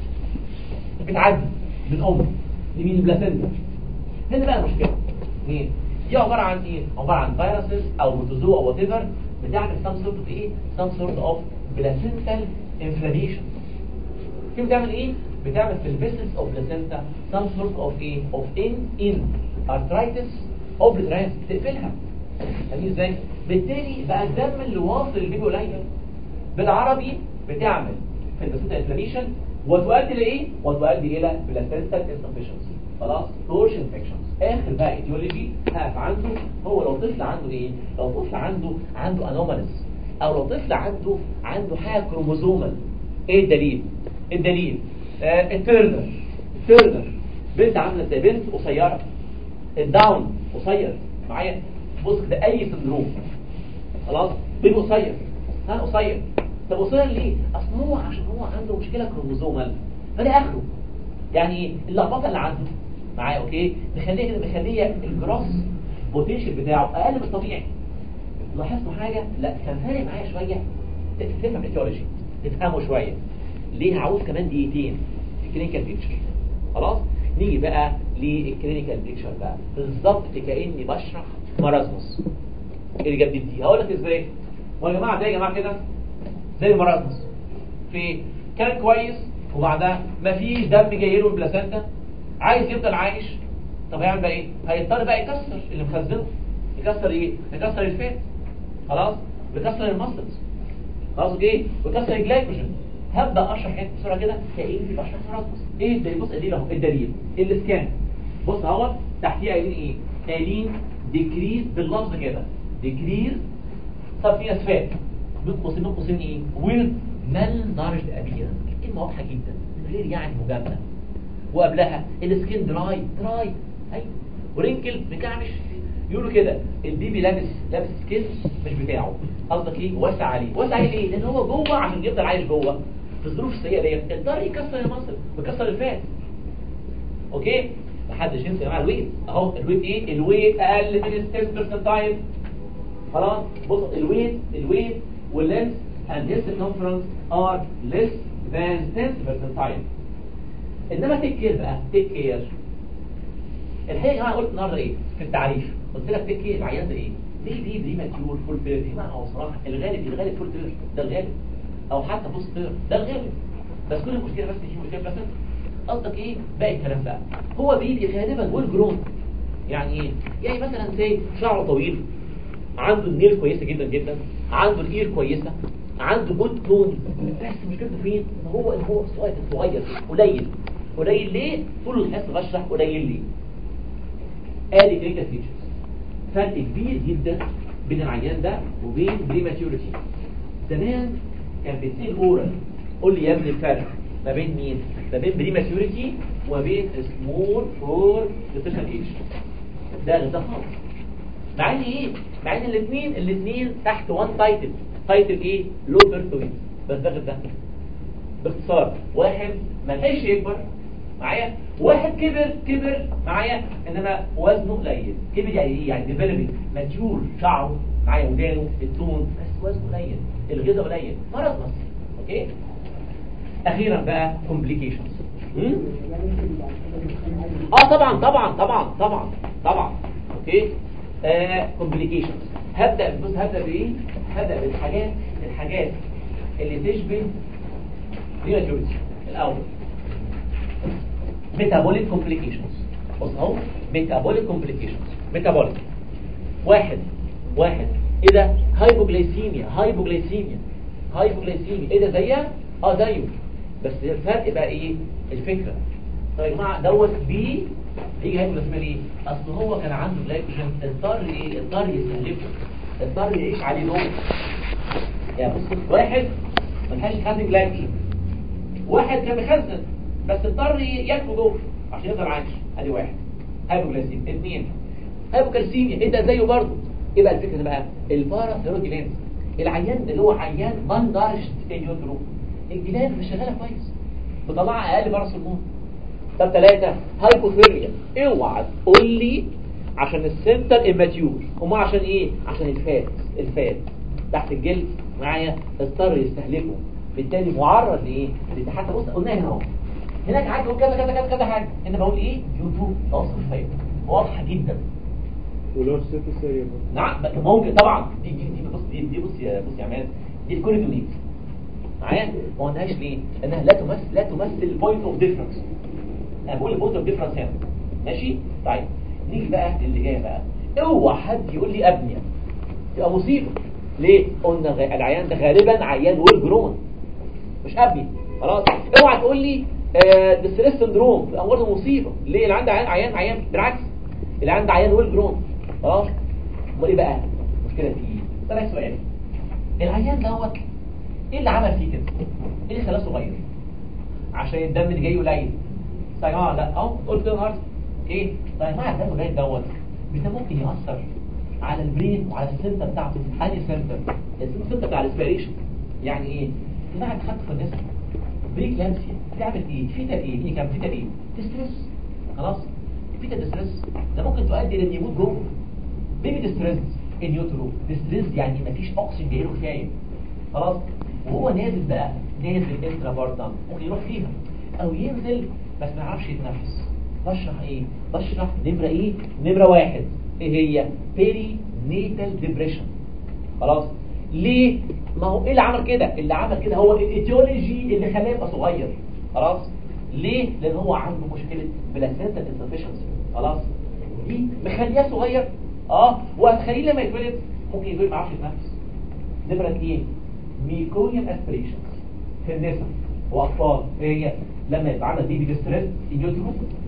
B: بتعدي من ام لمين البلاسينتا هنا بقى المشكله مين دي عباره عن ايه عباره عن فيروسز او بروتوزوا او وات ايفر بتعمل سام سورت اوف ايه سام سورت اوف بلاسينتال انفلاميشن دي بتعمل ايه بتعمل في الفيسلز اوف بلاسينتا سام سورت اوف ايه اوف ان ان ارثرايتس اوبليترانس بتقفلها فاهمين ازاي بالتالي بقى الدم اللي واصل للبيبي قليل بالعربي بتعمل في البلاسينتا انفلاميشن وتؤدي لايه وتؤدي الى بلاسنتال انسفشنسي خلاص تورش انفكشنز اخر بقى ايديولوجي هقف عنده هو لو طفل عنده ايه لو طفل عنده عنده انوماليز او لو طفل عنده عنده حاجه كروموزومال ايه الدليل الدليل آه التيرنر التيرنر بنت عامله زي بنت قصيره الداون قصير معايا بص ده اي سندروم خلاص بيبي قصير ها قصير طب قصير ليه اصل هو عشان هو عنده مشكله كروموزومال فده اخره يعني اللخبطه اللي عنده معايا اوكي مخليه كده مخليه الجراس بوتنشال بتاعه اقل من الطبيعي لاحظتوا حاجه لا كان فارق معايا شويه تفهم الايتيولوجي تفهمه شويه ليه هعوز كمان دقيقتين في الكلينيكال بيكتشر خلاص نيجي بقى للكلينيكال بيكتشر بقى بالظبط كاني بشرح مرازموس اللي جاب دي هقول لك ازاي هو يا جماعه ده يا جماعه كده زي المرازموس في كان كويس وبعدها مفيش دم جاي له البلاسنتا عايز يفضل عايش طب هيعمل بقى ايه هيضطر بقى يكسر اللي مخزنه يكسر ايه يكسر الفات خلاص ويكسر المسلز خلاص اوكي ويكسر الجلايكوجين هبدا اشرح حته بسرعه كده كاني بشرح مرازموس ايه الدليل بص الدليل اهو الدليل السكان بص اهو تحتيه قايلين ايه قايلين ديكريز باللفظ كده ديكريز طب في اسفات بين قوسين بين قوسين ايه ويل مال نارجد ابيرنس كلمه واضحه جدا من غير يعني مجامله وقبلها السكين دراي دراي ايوه ورينكل مكعمش يقولوا كده البيبي لابس لابس سكين مش بتاعه قصدك ايه واسع عليه واسع عليه ليه لان هو جوه عشان يفضل عايش جوه في الظروف السيئه ديت اضطر يكسر المصل ويكسر الفات اوكي محدش ينسى يا جماعه الويت اهو الويت ايه الويت اقل من ال 10 percentile خلاص بص الويت الويت واللينس and his circumference are less than 10 percentile انما تيك كير بقى تيك كير الحقيقه يا جماعه قلت النهارده ايه في التعريف قلت لك تيك كير العيان ده ايه ليه ليه ليه ماتيور فول بير يا جماعه هو صراحه الغالب الغالب فول بير ده الغالب او حتى بوست بير ده الغالب بس كل المشكله بس في مشكله بس قصدك ايه باقي الكلام بقى هو بيبي غالبا ويل جرون يعني ايه يعني مثلا زي شعره طويل عنده النيل كويسه جدا جدا عنده الاير كويسه عنده جود تون بس مشكلته فين ان هو ان هو صغير صغير قليل قليل ليه طول الحصه بشرح قليل ليه ادي كلينيكال فيتشرز فرق كبير جدا بين العيان ده وبين بريماتيوريتي زمان كان بيتسال اورال قول لي يا ابني الفرق ما بين مين ما بين بريماتيوريتي وما بين سمول فور ديتيشن ايج ده غير ده خالص مع ان ايه مع ان الاثنين الاثنين تحت وان تايتل تايتل ايه لو بيرثويد بس ده غير ده باختصار واحد ما لحقش يكبر معايا واحد كبر كبر معايا انما وزنه قليل كبر يعني ايه يعني ديفلوبينج ماتيور شعره معايا ودانه التون بس وزنه قليل الغذاء قليل مرض بس اوكي اخيرا بقى كومبليكيشنز اه طبعا طبعا طبعا طبعا طبعا اوكي آه كومبليكيشنز هبدا بص هبدا بايه هبدا بالحاجات الحاجات اللي تشبه ريماتيوريتي الاول ميتابوليك كومبليكيشنز بص اهو ميتابوليك كومبليكيشنز ميتابوليك واحد واحد ايه ده هايبوجلايسيميا هايبوجلايسيميا هايبوجلايسيميا ايه ده زيها اه زيه بس الفرق بقى ايه الفكره طيب يا جماعه دوت بي يجي هايبوجلايسيميا ليه اصل هو كان عنده جلايكوجين اضطر ايه اضطر يستهلكه اضطر يعيش عليه جوه يعني بص واحد ما لحقش يخزن جلايكوجين واحد كان مخزن بس اضطر ياكله جوه عشان يفضل عايش ادي واحد هايبوجلايسيميا اثنين هايبوكالسيميا انت زيه برضه ايه بقى الفكره بقى الباراثيرويد جلاند العيان اللي هو عيان باندارشت انيوترو الجلاند مش شغاله كويس بطلع اقل برص الموت طب ثلاثة هايبوثيرميا اوعى تقول لي عشان السنتر اماتيور وما عشان ايه عشان الفات الفات تحت الجلد معايا اضطر يستهلكه بالتالي معرض لايه حتى بص قلنا هنا اهو هناك عادي بقول كذا كذا كذا كذا حاجه هنا بقول ايه يوتيوب اوصف فايده واضحه جدا
C: ولو ست سيريا
B: نعم ممكن طبعا دي دي دي بص دي, دي بص يا بص يا عماد دي الكوريدونيت معايا ما قلناش ليه انها لا تمثل لا تمثل بوينت اوف ديفرنس انا بقول بوينت اوف ديفرنس هنا ماشي طيب نيجي بقى اللي جاي بقى اوعى حد يقول لي ابنيه تبقى مصيبه ليه قلنا غ- العيان ده غالبا عيان ويل جرون مش ابني خلاص اوعى تقول لي ديستريس سندروم تبقى برضه مصيبه ليه اللي عنده عيان عيان عيان بالعكس اللي عنده عيان ويل جرون خلاص امال ايه بقى المشكله في ايه طلع سؤال العيان دوت ايه اللي عمل فيه كده ايه اللي خلاه صغير عشان الدم اللي جاي قليل طيب يا جماعه لا اهو قلت كده النهارده ايه طيب يا جماعه الدم اللي جاي دوت مش ده ممكن ياثر على البرين وعلى السنتر بتاعته انهي سنتر السنتر بتاع الاسبيريشن يعني ايه يا جماعه خدت في النسبه بريك لامسيا تعمل ايه فيتا ايه في كام فيتا ايه ديستريس خلاص فيتا ديستريس ده ممكن تؤدي لان يموت جوه بيبي ديستريس النيوترو ديستريس يعني مفيش اكسجين جاي له كفايه خلاص وهو نازل بقى نازل انترا بارتم ممكن يروح فيها او ينزل بس ما يعرفش يتنفس بشرح ايه بشرح نمره ايه نمره واحد ايه هي بيري نيتال ديبريشن خلاص ليه ما هو ايه اللي عمل كده اللي عمل كده هو الايتيولوجي اللي خلاه يبقى صغير خلاص ليه لان هو عنده مشكله بلاسنتا انسفشنسي خلاص دي مخليه صغير اه وهتخليه لما يتولد ممكن يتولد ما يعرفش يتنفس نمره اثنين ميكونيوم اسبريشن في النساء واطفال هي لما يبقى عندك بيبي ديستريس يوترو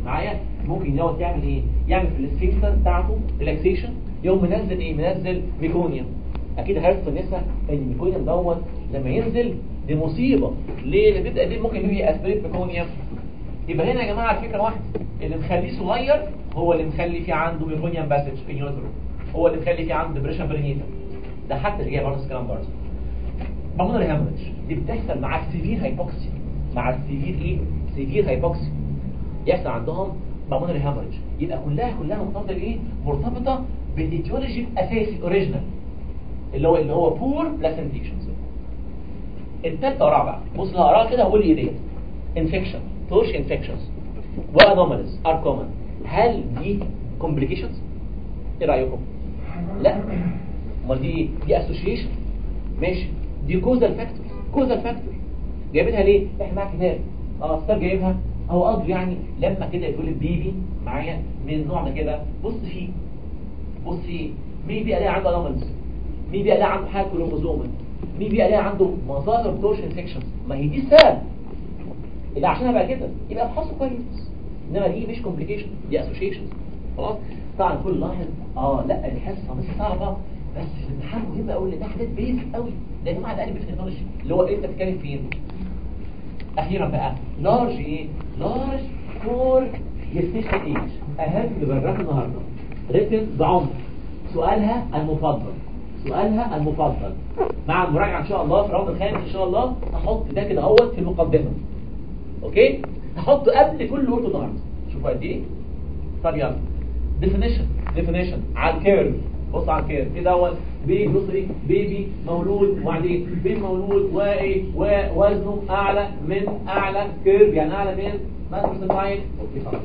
B: معايا ممكن دوت يعمل ايه يعمل في السفنكتر بتاعته ريلاكسيشن يوم منزل ايه منزل ميكونيوم اكيد عرفت في النساء ان الميكونيوم دوت لما ينزل دي مصيبه ليه لان بيبدا دي ممكن يجي اسبريت ميكونيوم يبقى هنا يا جماعه الفكره واحده اللي مخليه صغير هو اللي مخلي فيه عنده ميكونيوم باسج في نيوترو هو اللي مخلي فيه عنده ديبريشن برينيتا ده حتى اللي جاي برضه الكلام برضه بالمونري هامرج دي بتحصل مع السيفير هايبوكسي مع السيفير ايه سيفير هايبوكسي يحصل عندهم بالمونري هامرج يبقى كلها كلها مرتبطه بايه مرتبطه بالايتيولوجي الاساسي الاوريجينال اللي هو اللي هو بور بلاسنتيشنز التالتة ورابعة بص هقراها كده هقول ايه ديت انفكشن تورش انفكشنز وانوماليز ار كومن هل دي كومبليكيشنز ايه رايكم لا امال دي ايه دي اسوشيشن ماشي دي كوزال فاكتور كوزال فاكتور جايبينها ليه احنا معاك كتاب اه ستار جايبها هو قصده يعني لما كده يقول البيبي معايا من النوع ده كده بص فيه بص فيه مين بيبقى ليه عنده انوماليز مين بيبقى ليه عنده حاجه كروموزومال مين بيبقى ليه عنده مظاهر تورش انفكشنز ما هي دي السبب اللي عشان ابقى كده يبقى افحصه كويس انما دي مش كومبليكيشن دي اسوشيشنز خلاص طبعا كل لاحظ اه لا الحصه مش صعبه بس في الامتحان مهم قوي لان ده حاجات بيزك قوي ده يا جماعه ده قلب التكنولوجي اللي هو انت بتتكلم فين اخيرا بقى لارج ايه لارج فور جستيشن ايج اهم باراجراف النهارده ريتن بعمق سؤالها المفضل سؤالها المفضل مع المراجعه ان شاء الله في الراوند الخامس ان شاء الله هحط ده كده اهوت في المقدمه اوكي هحطه قبل كل قلته النهارده شوفوا قد ايه طب يلا ديفينيشن ديفينيشن على الكيرف بص على الكيرف ايه دوت بيبي بص ايه بيبي مولود وبعدين بيبي مولود وايه ووزنه اعلى من اعلى كيرف يعني اعلى من مثلا سنتاين اوكي خلاص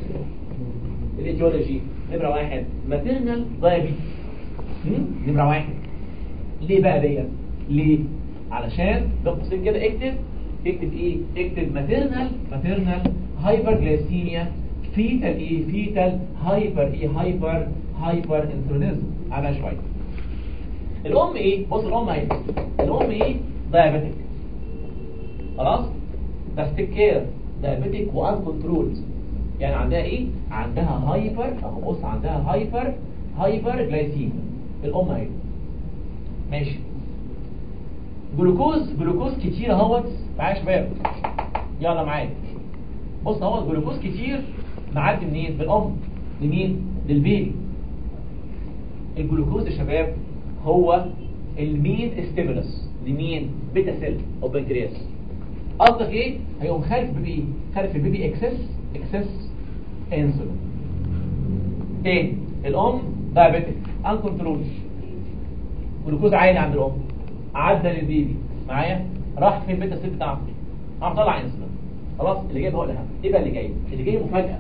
B: الايديولوجي نمره واحد ماتيرنال دايابيتس نمره واحد ليه بقى ديت ليه علشان ده قوسين كده اكتب اكتب ايه اكتب ماتيرنال ماتيرنال هايبرجلايسيميا فيتال ايه فيتال هايبر ايه هايبر هايبر انسولينيزم على شويه الام ايه بص الام اهي الام ايه دايابيتك خلاص بس كير دايابيتك وان كنترول يعني عندها ايه عندها هايبر اهو بص عندها هايبر هايبر جلايسيميا الام اهي ماشي جلوكوز جلوكوز كتير اهوت معايا يا شباب يلا معايا بص اهوت جلوكوز كتير معدي منين بالام لمين للبيبي الجلوكوز يا شباب هو المين ستيمولس لمين بيتا سيل او بنكرياس قصدك ايه هيقوم خارج بيبي خارج البيبي اكسس اكسس انسولين تاني الام دايابيتك ان كنترول جلوكوز عالي عند الام عدى للبيبي معايا راح فين البيتا سيل بتاعته قام طلع انسولين خلاص اللي جاي هو الاهم ايه بقى اللي جاي اللي جاي مفاجاه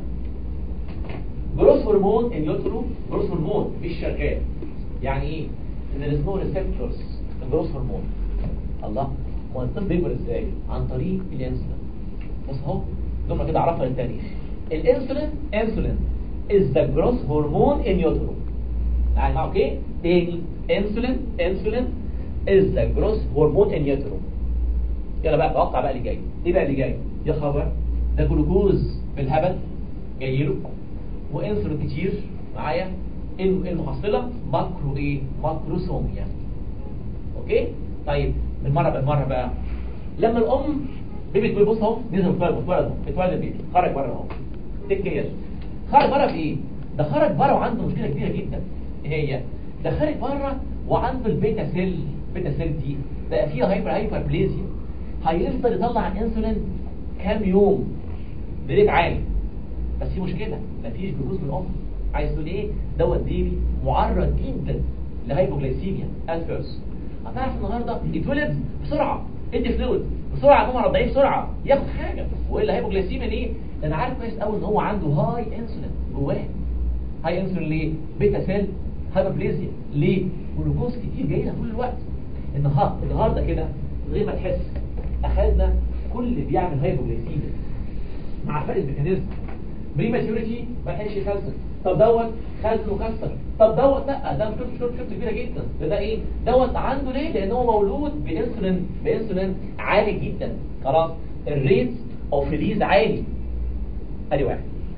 B: جروس هرمون ان يوترو جروس هرمون مش شغال يعني ايه ان الاسمه ريسبتورز الجروس هرمون الله هو الطب بيكبر ازاي عن طريق الانسولين بص اهو جمله كده اعرفها للتاريخ الانسولين انسولين is the growth hormone in utero يعني معه اوكي تاني انسولين انسولين is the growth hormone in utero يلا بقى توقع بقى اللي جاي ايه بقى اللي جاي يا خبر ده جلوكوز بالهبل جاي له وانسولين كتير معايا المحصله ماكرو ايه ماكروسوميا اوكي طيب بالمره بالمره بقى لما الام بيبي تقول بص اهو نزل اتولد اتولد اتولد البيبي خرج بره اهو تكير خرج بره بايه ده خرج بره وعنده مشكله كبيره جدا ايه هي ده خارج بره وعنده البيتا سيل البيتا سيل دي بقى فيها هايبر هايبر بليزيا هيفضل يطلع انسولين كام يوم بريت عالي بس في مشكله مفيش جلوكوز من الام عايز تقول ايه دوت بيبي معرض جدا لهايبوجلايسيميا اسبيرس هتعرف النهارده يتولد بسرعه ادي فلويد بسرعه ماما رضعيه بسرعه ياخد حاجه والا هايبوجلايسيميا ليه ده انا عارف كويس قوي ان هو عنده هاي انسولين جواه هاي انسولين ليه بيتا سيل هايبربليزيا ليه جلوكوز كتير جاي لنا طول الوقت النهارده النهارده كده من غير ما تحس اخذنا كل اللي بيعمل هايبوجلايسيميا مع فرق الميكانيزم بريماتيوريتي ما لحقش يخزن طب دوت خزن وكسر طب دوت لا ده شفت شفت شفت كبيره جدا ده ده ايه دوت عنده ليه لان هو مولود بانسولين بانسولين عالي جدا خلاص الريت اوف ريليز عالي ادي واحد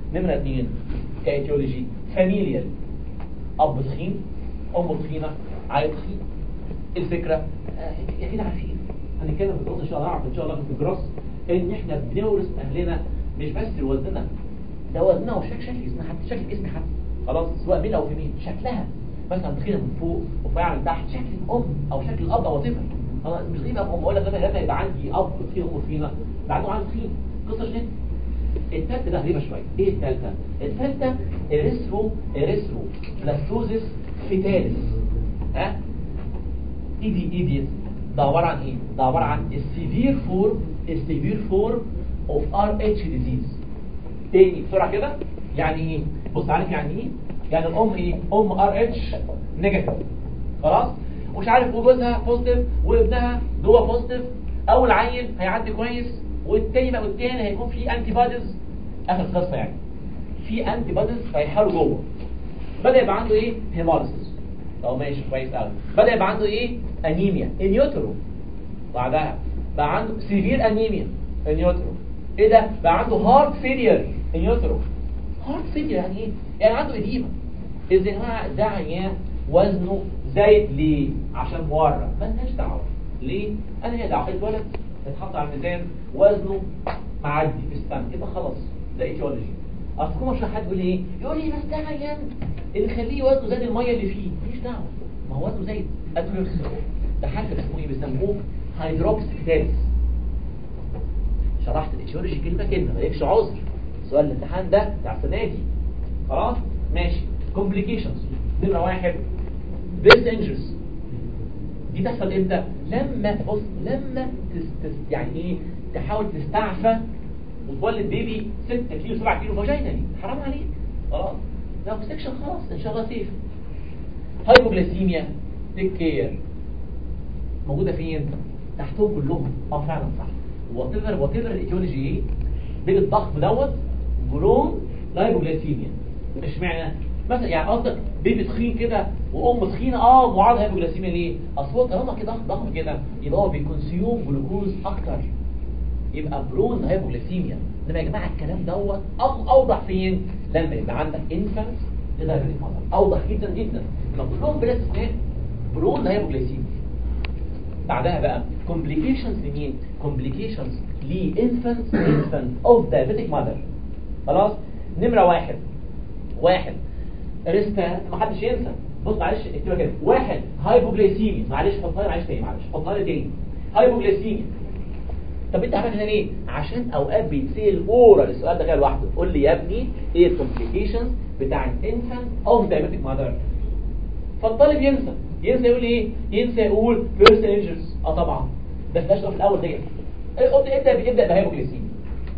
B: نمرة اثنين كايتيولوجي فاميليال اب تخين ام تخينه عيل تخين الفكره آه، يا كده عارفين هنتكلم في الجروس ان شاء الله نعرف ان شاء الله في الجروس ان احنا بنورث اهلنا مش بس وزننا ده وزنها وشكل شكل جسمها حتى شكل الجسم حتى خلاص سواء ميل او فيميل شكلها مثلا تخينه من فوق وفيها من تحت شكل الام او شكل الاب او وظيفه خلاص مش غريبه ام اقول لك لما لما يبقى عندي اب تخين ام تخينه يبقى عنده عيل تخين قصه جدا الثالثه ده غريبه شويه ايه الثالثه الثالثه اريثرو اريثرو بلاستوزيس فيتاليس ها اي دي اي دي ده عباره عن ايه ده عباره عن السيفير فورم السيفير فورم اوف ار اتش ديزيز تاني بسرعه كده يعني ايه بص عارف يعني ايه يعني الام ايه ام ار اتش نيجاتيف خلاص ومش عارف وجوزها بوزيتيف وابنها جوه بوزيتيف اول عيل هيعدي كويس والتاني بقى والتاني هيكون في انتي بوديز اخر قصه يعني في انتي بوديز هيحاولوا جوه بدا يبقى عنده ايه هيموليسيس اه ماشي كويس قوي بدا يبقى عنده ايه انيميا انيوترو بعدها بقى عنده سيفير انيميا انيوترو ايه ده بقى عنده هارت فيلير انيوترو هارت فيلير يعني ايه يعني عنده اديمه اذا يا جماعه ده عيان وزنه زايد ليه عشان مورم مالناش دعوه ليه انا هي دعوه اتولد اتحط على الميزان وزنه معدي في السنه يبقى خلاص ده ايتيولوجي اصل كل مش حد يقول لي ايه يقول لي بس ده عيان اللي يخليه وزنه زاد الميه اللي فيه ماليش دعوه ما هو وزنه زايد اتروكس ده حتى بيسموه ايه بيسموه هيدروكسيكتاز شرحت الايتيولوجي كلمه كلمه مالكش عذر سؤال الامتحان ده بتاع السنه دي خلاص ماشي كومبليكيشنز نمره واحد بريست انجرز دي تحصل امتى لما بص لما تس تس يعني ايه تحاول تستعفى وتولد بيبي 6 كيلو 7 كيلو فاجينالي حرام عليك خلاص لو سكشن خلاص ان شاء الله سيف هايبوغليسيميا تيك كير موجوده فين تحتهم كلهم اه فعلا صح وات ايفر وات ايفر الايتيولوجي ايه بين الضغط دوت برون هايبوغليسيميا اشمعنى مثلا يعني قصدك بيبي تخين كده وام تخينه اه معرض هايبوغليسيميا ليه اصل هو طالما كده ضخم كده يبقى هو بيكونسيوم جلوكوز اكتر يبقى برون هايبوغليسيميا انما يا جماعه الكلام دوت أو- اوضح فين لما يبقى عندك انفانت لدايبيتيك ماذر اوضح جدا جدا لما كلهم بلا استثناء برون هايبوغليسيميا بعدها بقى complications لمين complications لانفانت انفانت اوف diabetic mother خلاص نمره واحد واحد ريستا ما حدش ينسى بص معلش اكتبها كده واحد هايبوغليسيميا معلش حطها لي معلش تاني معلش حطها لي تاني هايبوغليسيميا طب انت عملت هنا ليه عشان اوقات بيتسال اورال السؤال ده كده لوحده قول لي يا ابني ايه الكومبليكيشنز بتاع الانفانت اوف دايبيتيك ماذر فالطالب ينسى ينسى يقول ايه ينسى يقول فيرست انجرز اه طبعا بس ده في الاول ديت قلت ابدا ابدا بهايبوغليسيميا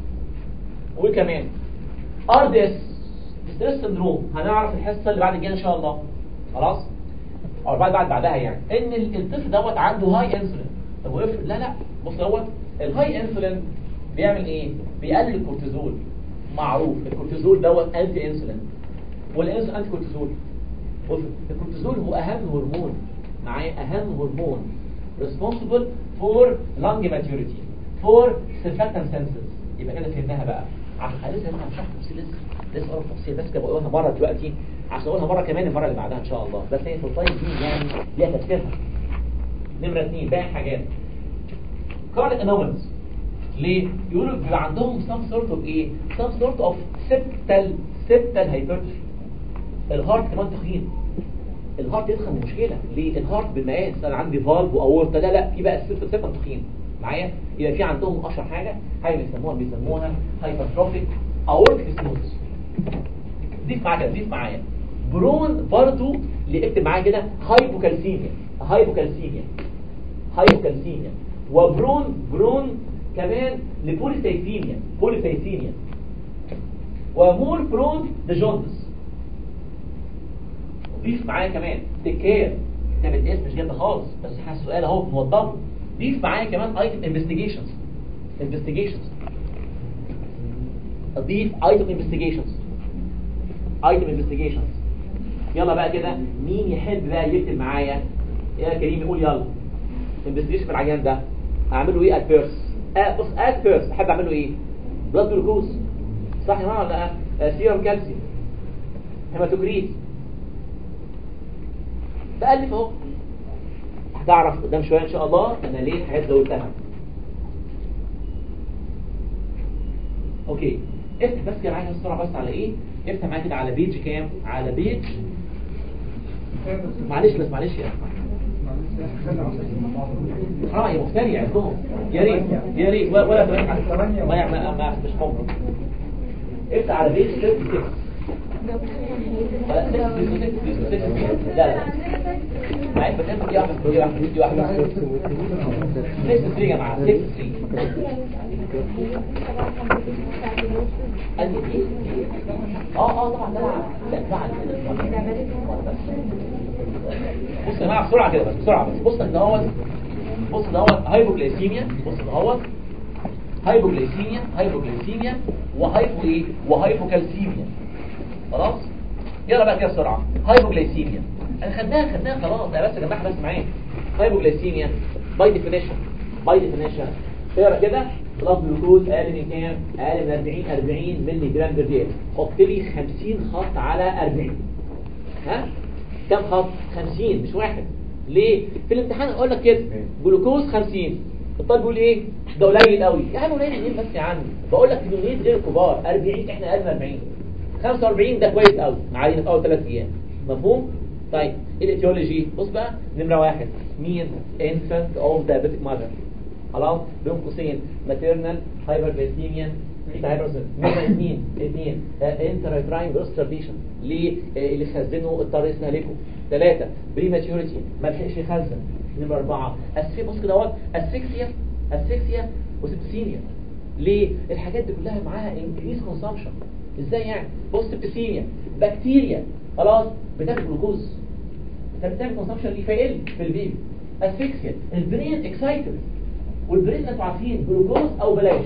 B: وكمان ار دي اس ستريس سندروم هنعرف الحصه اللي بعد الجايه ان شاء الله خلاص او بعد بعد بعدها يعني ان ال- الطفل دوت عنده هاي انسولين طب وافرض لا لا بص دوت الهاي انسولين بيعمل ايه بيقلل الكورتيزول معروف الكورتيزول دوت انتي انسولين والانسولين انتي كورتيزول بص الكورتيزول هو اهم هرمون معايا اهم هرمون responsible for lung maturity for surfactant senses يبقى كده فهمناها بقى عشان لسه انا هشرح تفصيل لسه لسه اقرا تفصيل بس كده بقولها مره دلوقتي عشان اقولها مره كمان المره اللي بعدها ان شاء الله بس هي في الطيب دي يعني ليها تفسيرها نمره اثنين باقي حاجات كارد انومالز ليه؟ يقولوا بيبقى عندهم some sort of ايه؟ some sort of septal septal hypertrophy الهارت كمان تخين الهارت يدخل مشكله ليه الهارت بالمقاس انا عندي فالف واورطه لا لا في بقى السيرفس سيرفس تخين معايا يبقى في عندهم اشهر حاجه حاجه بيسموها بيسموها هايبرتروفيك اورتيك ستينوز ضيف معايا ضيف معايا برون برضو اللي اكتب معايا كده هايبوكالسيميا هايبوكالسيميا هايبوكالسيميا وبرون برون كمان لبوليسايثيميا بوليسايثيميا ومور برون لجوندس ضيف معايا كمان تكير كتاب الاسم مش جامد خالص بس حاسس السؤال اهو موضبه ضيف معايا كمان ايتم انفستيجيشنز انفستيجيشنز اضيف ايتم انفستيجيشنز ايتم انفستيجيشنز يلا بقى كده مين يحب بقى يكتب معايا يا كريم يقول يلا انفستيجيشن في العيان ده اعمله ايه ات فيرست آه بص ات فيرست احب اعمله ايه بلاد جلوكوز صح يا جماعه ولا لا آه، سيرم كالسيوم هيماتوكريت بألف اهو هتعرف قدام شويه ان شاء الله انا ليه الحاجات دي قلتها اوكي افتح بس كده معايا بسرعه بس على ايه افتح معايا كده على بيج كام على بيج معلش بس معلش يا اه يا مفتري عندهم يا ريت يا ريت ولا ولا تبقى ما ما ما مش ممكن افتح على بيج 36 ولا 66 لا لا معاك بتعمل دي واحده دي واحده دي واحده 63 يا جماعه 63 قال لي ايه اه اه طبعا ده لا بعد بص يا جماعه بسرعه كده بس بسرعه بس بص ده هو بص ده هو هايبوجلايسيميا بص ده هو هايبوجلايسيميا هايبوجلايسيميا وهايبو ايه وهايبوكالسيميا خلاص يلا بقى كده بسرعه هايبوجلايسيميا انا خدناها خدناها خلاص ده بس يا جماعه بس معايا هايبوجلايسيميا باي ديفينيشن باي ديفينيشن اقرا كده بلاد جلوكوز اقل من كام اقل من 40 40 مللي جرام بر دقيقه حط لي 50 خط على 40 ها كم خط 50 مش واحد ليه في الامتحان اقول لك كده جلوكوز 50 الطالب بيقول ايه ده قليل قوي يا عم قليل ايه بس يا عم بقول لك كميات غير كبار 40 احنا اقل من 40 45 ده كويس قوي معايا في اول ثلاث ايام مفهوم طيب الايتيولوجي بص بقى نمره واحد مين infant of diabetic mother خلاص بين قوسين maternal hyperglycemia نمرة اثنين اثنين انترايتراين جروستربيشن ليه آه، اللي خزنه اضطر يستهلكه ثلاثة بريماتيوريتي ما لحقش يخزن نمرة أربعة أسفي بص كده اهوت اسفكسيا اسفكسيا وسبسيميا ليه الحاجات دي كلها معاها انكريز كونسامشن ازاي يعني بص سبسيميا بكتيريا خلاص بتاكل جلوكوز فبتعمل كونسامشن ليه فيقل في البيبي اسفكسيا البرين اكسايتد والبرين انتوا عارفين جلوكوز او بلاش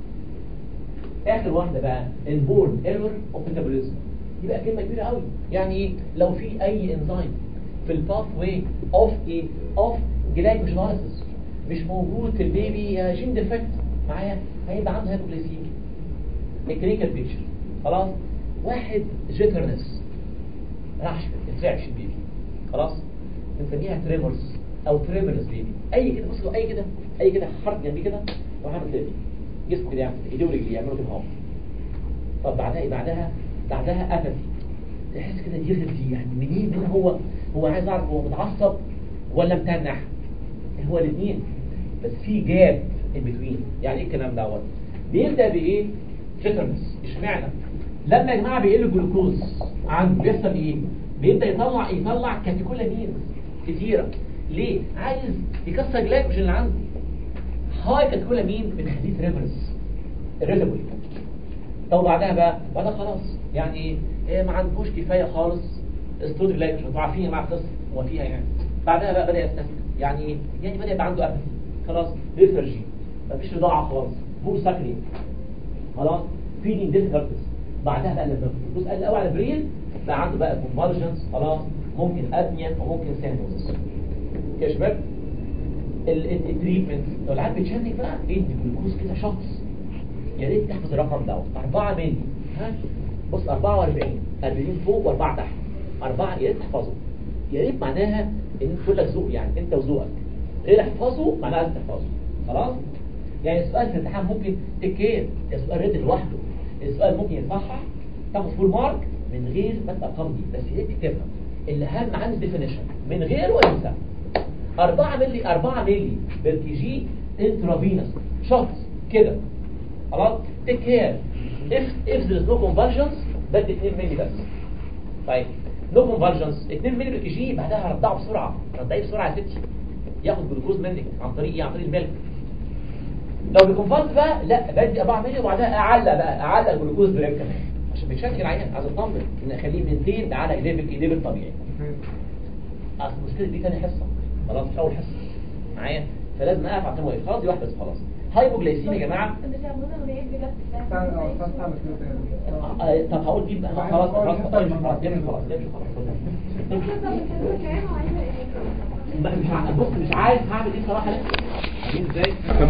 B: اخر واحده بقى البورن ايرور اوف ميتابوليزم دي بقى كلمه كبيره قوي يعني ايه لو في اي انزيم في الباث واي اوف ايه اوف جلايكوجينيسيس مش موجود في البيبي جين ديفكت معايا هيبقى عنده هايبوغليسيميا الكلينيكال بيكتشر خلاص واحد جيترنس راحش ما تنفعش البيبي خلاص بنسميها تريمورز او تريمورز بيبي اي كده بصوا اي كده اي كده حرف جنبي كده راح اعمل كده جسمه كده يعمل كده ايديه ورجليه يعملوا كده اهو طب بعدها ايه بعدها بعدها ابثي تحس كده دي غيرتي يعني منين من هو هو عايز اعرف هو متعصب ولا متنح هو الاثنين بس في جاب ان بتوين يعني ايه الكلام دوت بيبدا بايه جيترنس اشمعنى لما يا جماعه بيقل الجلوكوز عنده بيحصل ايه بيبدا يطلع يطلع كاتيكولامين كتيره ليه عايز يكسر جلايكوجين اللي عنده هاي كاتيكولامين بتخليه تريفرس الريلابل طب بعدها بقى بعدها خلاص يعني إيه ما عندوش كفايه خالص استود جلايكوجين انتوا عارفين يا جماعه القصه هو فيها يعني بعدها بقى بدا يستسلم يعني ايه يعني بدا يبقى عنده ابثي خلاص ليثرجي مفيش رضاعه خالص بور ساكرين خلاص فيدنج ديفيكالتيز بعدها بقى لما الجزء قل قوي على البرين بقى عنده بقى كونفرجنس خلاص ممكن ابنيا وممكن سينوزس كده يا شباب التريتمنت لو العيال بتشنج بقى ادي جلوكوز كده شخص يا ريت تحفظ الرقم دوت 4 مللي ها بص 44 40 فوق و4 تحت 4 يا ريت تحفظه يا ريت معناها ان تقول لك ذوق يعني انت وذوقك غير احفظه معناها لازم تحفظه خلاص يعني السؤال في الامتحان ممكن تكير السؤال رد لوحده السؤال ممكن يتصحح تاخد فول مارك من غير ما الارقام دي بس يا ريت تكتبها اللي اهم عن الديفينيشن من غير ولا انسى 4 مللي 4 مللي بالكي جي انترافينوس شخص كده خلاص تيك كير اف اف ذير نو كونفرجنس بدي 2 مللي بس طيب نو كونفرجنس 2 مللي بالكي جي بعدها هرضعه بسرعه رضعيه بسرعه يا ستي ياخد جلوكوز منك عن طريق ايه عن طريق الملك لو بيكونفرت بقى لا بدي 4 مللي وبعدها اعلى بقى اعلى الجلوكوز بريك كمان عشان بيتشكل عيان عايز اطمن ان اخليه من 200 تعالى ليفل ليفل طبيعي اصل المشكله دي تاني حصه خلاص مش اول حصه معايا فلازم اقف على واقف خلاص دي واحده بس خلاص هايبوجلايسيميا يا جماعه آه، طب هقول دي بقى خلاص خلاص خلاص يمشي خلاص يمشي خلاص يمشي خلاص يمشي. مش ع- بص مش عارف هعمل ايه صراحه لسه عاملين ازاي